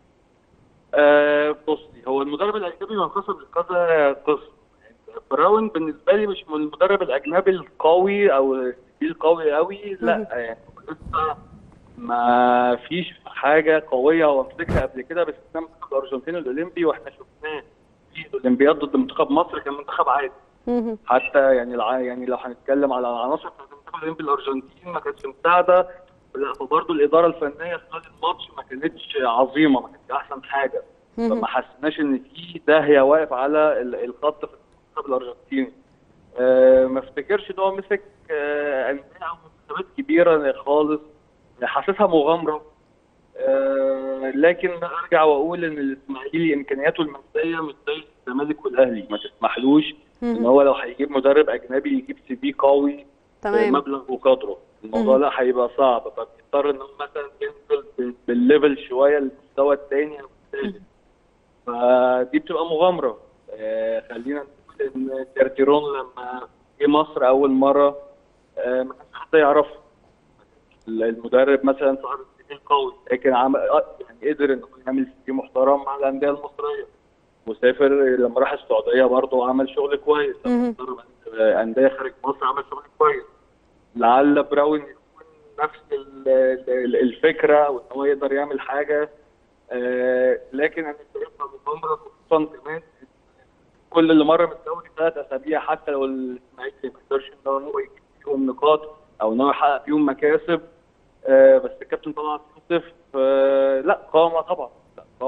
Speaker 6: آه بصي هو المدرب الاجنبي منقسم لكذا قسم يعني براون بالنسبه لي مش من المدرب الاجنبي القوي او الجيل القوي قوي لا يعني لسه ما فيش حاجه قويه هو مسكها قبل كده باستثناء منتخب الارجنتين الاولمبي واحنا شفناه في الاولمبياد ضد منتخب مصر كان منتخب عادي
Speaker 1: مهم.
Speaker 6: حتى يعني الع... يعني لو هنتكلم على العناصر بتاعت المنتخب الاولمبي الارجنتين ما كانتش مساعده لا فبرضه الاداره الفنيه خلال الماتش ما كانتش عظيمه ما كانتش احسن حاجه
Speaker 1: مهم.
Speaker 6: فما حسيناش ان في داهيه واقف على ال- الخط في المنتخب الارجنتيني آه ما افتكرش ان هو مسك آه انديه او منتخبات كبيره خالص حاسسها مغامره آه لكن ارجع واقول ان الاسماعيلي امكانياته الماديه مش زي الزمالك والاهلي ما تسمحلوش ان
Speaker 1: مهم.
Speaker 6: هو لو هيجيب مدرب اجنبي يجيب سي في قوي
Speaker 1: تمام
Speaker 6: مبلغ وقدره الموضوع
Speaker 1: مم.
Speaker 6: لا هيبقى صعب فبيضطر ان هو مثلا ينزل بال- بالليفل شويه للمستوى الثاني او الثالث فدي بتبقى مغامره آه خلينا نقول ان تيرتيرون لما جه مصر اول مره آه ما كانش حد يعرفه المدرب مثلا صاحب السي في قوي لكن عمل آه، يعني قدر انه يعمل سي في محترم مع الانديه المصريه وسافر لما راح السعوديه برضه عمل شغل كويس
Speaker 1: مهم.
Speaker 6: انديه خارج مصر عمل شغل كويس لعل براون يكون نفس ال- ال- الفكره وان هو يقدر يعمل حاجه آه، لكن انا شايفها مغامره خصوصا كمان كل اللي مر من الدوري ثلاث اسابيع حتى لو الاسماعيلي ما يقدرش ان هو يجيب فيهم نقاط او ان هو يحقق فيهم مكاسب آه، بس الكابتن طبعا يوسف آه، لا قامه طبعا لا قامه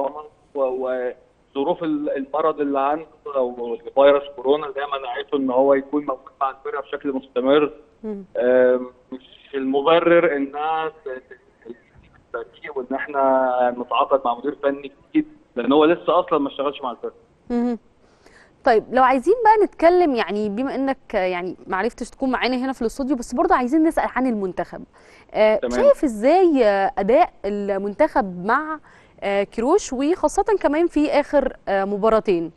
Speaker 6: و- وظروف ال- المرض اللي عنده او فيروس كورونا اللي هي منعته ان هو يكون موجود مع الفرقه بشكل مستمر
Speaker 1: مم.
Speaker 6: آم، مش المبرر انها ت- ت- التركيب وان احنا نتعاقد مع مدير فني جديد لان هو لسه اصلا ما اشتغلش مع الفرقه
Speaker 1: مهم. طيب لو عايزين بقى نتكلم يعني بما انك يعني ما عرفتش تكون معانا هنا في الاستوديو بس برضه عايزين نسأل عن المنتخب آه
Speaker 6: تمام.
Speaker 1: شايف ازاي آه، اداء المنتخب مع آه كيروش وخاصة كمان في اخر آه مباراتين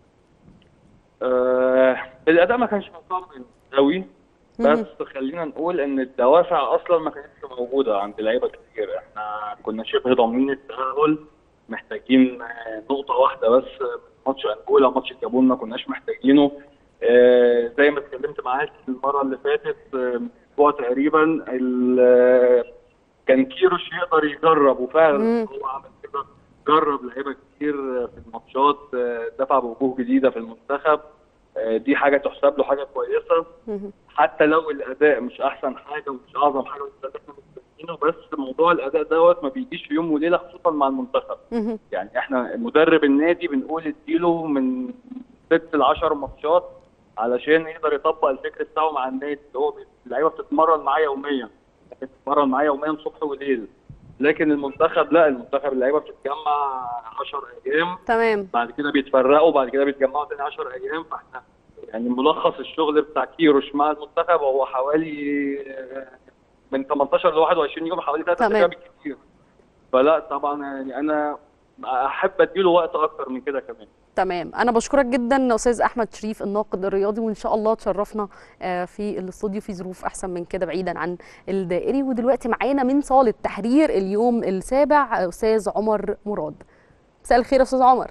Speaker 6: آه الاداء ما كانش مطمئن قوي
Speaker 1: مهم.
Speaker 6: بس خلينا نقول ان الدوافع اصلا ما كانتش موجوده عند لعيبه كتير احنا كنا شبه ضامنين التاهل محتاجين آه، نقطه واحده بس من ماتش انجولا وماتش الجابون ما كناش محتاجينه آه، زي ما اتكلمت معاك المره اللي فاتت آه، من اسبوع تقريبا ال- آه، كان كيروش يقدر يجرب وفعلا
Speaker 1: مم.
Speaker 6: هو عمل كده جرب لعيبه كتير آه، في الماتشات آه، دفع بوجوه جديده في المنتخب آه، دي حاجه تحسب له حاجه كويسه
Speaker 1: مهم.
Speaker 6: حتى لو الاداء مش احسن حاجه ومش اعظم حاجه من اللي احنا مستنيينه بس موضوع الاداء دوت ما بيجيش في يوم وليله خصوصا مع المنتخب
Speaker 1: مهم.
Speaker 6: يعني احنا مدرب النادي بنقول اديله من ست ل 10 ماتشات علشان يقدر يطبق الفكر بتاعه مع النادي اللي هو بي- اللعيبه بتتمرن معاه يوميا بتتمرن معاه يوميا صبح وليل لكن المنتخب لا المنتخب اللعيبه بتتجمع 10 ايام
Speaker 1: تمام
Speaker 6: بعد كده بيتفرقوا بعد كده بيتجمعوا تاني 10 ايام فاحنا يعني ملخص الشغل بتاع كيروش مع المنتخب هو حوالي آه، من 18 ل 21 يوم حوالي ثلاث
Speaker 1: تمام.
Speaker 6: اسابيع بالكتير فلا طبعا يعني انا احب اديله وقت اكتر من كده كمان
Speaker 1: تمام انا بشكرك جدا استاذ احمد شريف الناقد الرياضي وان شاء الله تشرفنا آه، في الاستوديو في ظروف احسن من كده بعيدا عن الدائري ودلوقتي معانا من صاله تحرير اليوم السابع آه، استاذ عمر مراد مساء الخير يا استاذ عمر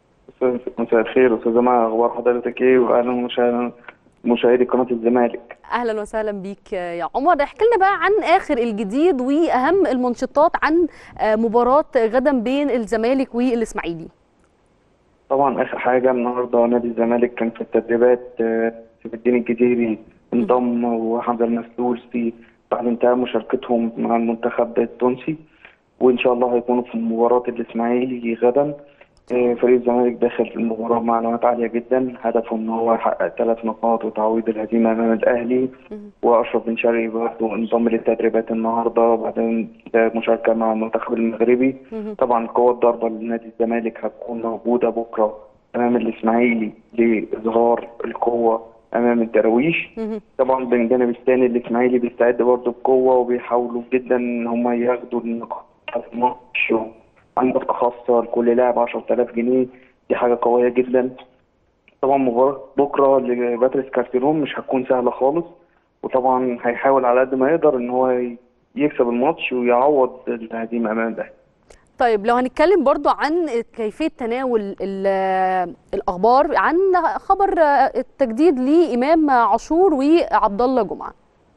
Speaker 7: مساء الخير استاذ جماعه اخبار حضرتك ايه واهلا وسهلا مشاهدي قناه الزمالك
Speaker 1: اهلا وسهلا بيك آه، يا عمر احكي لنا بقى عن اخر الجديد واهم المنشطات عن آه، مباراه غدا بين الزمالك والاسماعيلي
Speaker 7: طبعا اخر حاجه النهارده نادي الزمالك كان في التدريبات آه، سيف الدين الجزيري انضم وحمزه المسلول في بعد انتهاء مشاركتهم مع المنتخب التونسي وان شاء الله هيكونوا في مباراه الاسماعيلي غدا آه، فريق الزمالك داخل المباراه معنويات عاليه جدا هدفه ان هو يحقق ثلاث نقاط وتعويض الهزيمه امام الاهلي واشرف بن شرقي برضه انضم للتدريبات النهارده بعدين مشاركه مع المنتخب المغربي طبعا قوه الضربه لنادي الزمالك هتكون موجوده بكره امام الاسماعيلي لاظهار القوه امام الدراويش
Speaker 1: مهم.
Speaker 7: طبعا من الجانب الثاني الاسماعيلي بيستعد برضه بقوه وبيحاولوا جدا ان هم ياخدوا النقاط بتاعت الماتش عندك خاصه لكل لاعب 10000 جنيه دي حاجه قويه جدا طبعا مباراه بكره لباتريس كارتيرون مش هتكون سهله خالص وطبعا هيحاول على قد ما يقدر ان هو يكسب الماتش ويعوض الهزيمه امام الاهلي
Speaker 1: طيب لو هنتكلم برضو عن كيفية تناول ال- الأخبار عن خبر التجديد لإمام عاشور وعبد الله جمعة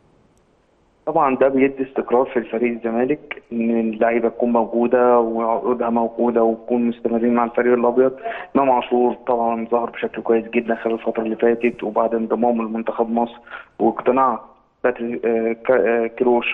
Speaker 7: طبعا ده بيدي استقرار في الفريق الزمالك ان اللعيبه تكون موجوده وعقودها موجوده وتكون مستمرين مع الفريق الابيض امام عاشور طبعا ظهر بشكل كويس جدا خلال الفتره اللي فاتت وبعد انضمامه لمنتخب مصر واقتناع باتري آه، كا- آه، كروش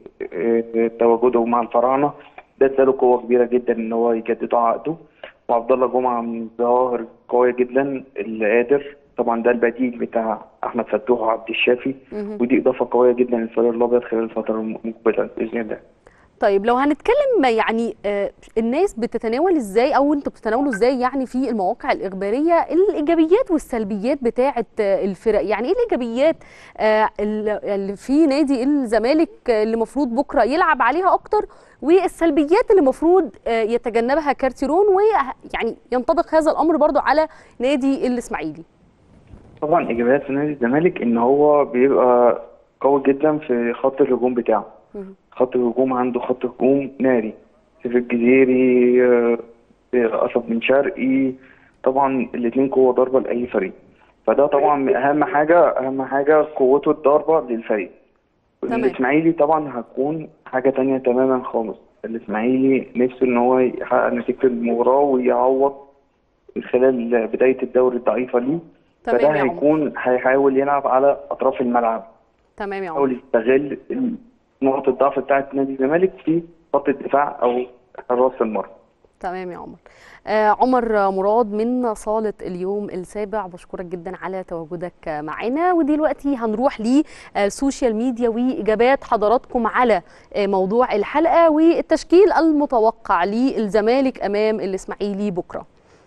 Speaker 7: بتواجده مع الفراعنه ده اداله قوه كبيره جدا ان هو يجدد عقده وعبد الله جمعه من الظواهر قويه جدا اللي قادر طبعا ده البديل بتاع احمد فتوح وعبد الشافي
Speaker 1: مهم.
Speaker 7: ودي اضافه قويه جدا للفريق الابيض خلال الفتره المقبله باذن الله
Speaker 1: طيب لو هنتكلم يعني آه، الناس بتتناول ازاي او انتوا بتتناولوا ازاي يعني في المواقع الاخباريه الايجابيات والسلبيات بتاعه آه، الفرق يعني ايه الايجابيات آه، اللي في نادي الزمالك آه، اللي المفروض بكره يلعب عليها اكتر والسلبيات اللي المفروض آه، يتجنبها كارتيرون ويعني ينطبق هذا الامر برضو على نادي الاسماعيلي
Speaker 7: طبعا ايجابيات في نادي الزمالك ان هو بيبقى قوي جدا في خط الهجوم بتاعه
Speaker 1: مهم.
Speaker 7: خط الهجوم عنده خط هجوم ناري سيف الجزيري آه، اشرف بن شرقي طبعا الاثنين قوه ضربه لاي فريق فده طبعا اهم حاجه اهم حاجه قوته الضربه للفريق
Speaker 1: تمام.
Speaker 7: الاسماعيلي طبعا هتكون حاجه تانية تماما خالص الاسماعيلي نفسه ان هو يحقق نتيجه المباراه ويعوض من خلال بدايه الدوري الضعيفه ليه
Speaker 1: تمام
Speaker 7: فده
Speaker 1: يا عمر
Speaker 7: هيكون هيحاول يلعب على اطراف الملعب
Speaker 1: تمام يا عمر
Speaker 7: يحاول يستغل نقط الضعف بتاعه نادي الزمالك في خط الدفاع او حراس المرمى
Speaker 1: تمام يا عمر آه عمر مراد من صالة اليوم السابع بشكرك جدا على تواجدك معنا ودلوقتي هنروح للسوشيال ميديا وإجابات حضراتكم على آه موضوع الحلقة والتشكيل المتوقع للزمالك أمام الإسماعيلي بكرة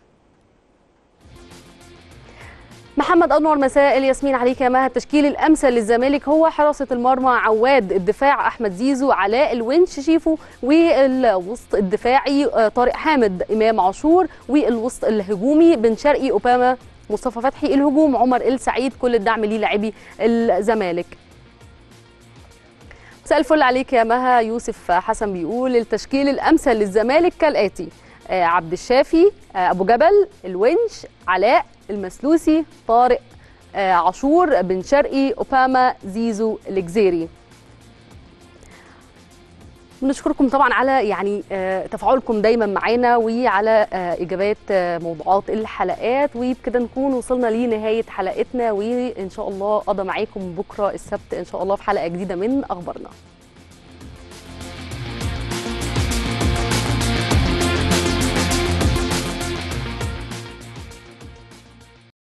Speaker 1: محمد انور مساء الياسمين عليك يا مها التشكيل الامثل للزمالك هو حراسه المرمى عواد الدفاع احمد زيزو علاء الونش شيفو والوسط الدفاعي آه، طارق حامد امام عاشور والوسط الهجومي بن شرقي اوباما مصطفى فتحي الهجوم عمر السعيد كل الدعم ليه لاعبي الزمالك مساء الفل عليك يا مها يوسف حسن بيقول التشكيل الامثل للزمالك كالاتي آه، عبد الشافي آه، ابو جبل الونش علاء المسلوسي طارق آه، عاشور بن شرقي اوباما زيزو الجزيري بنشكركم طبعا على يعني آه، تفاعلكم دايما معانا وعلى آه، اجابات آه، موضوعات الحلقات وبكده نكون وصلنا لنهايه حلقتنا وان شاء الله قضى معاكم بكره السبت ان شاء الله في حلقه جديده من اخبارنا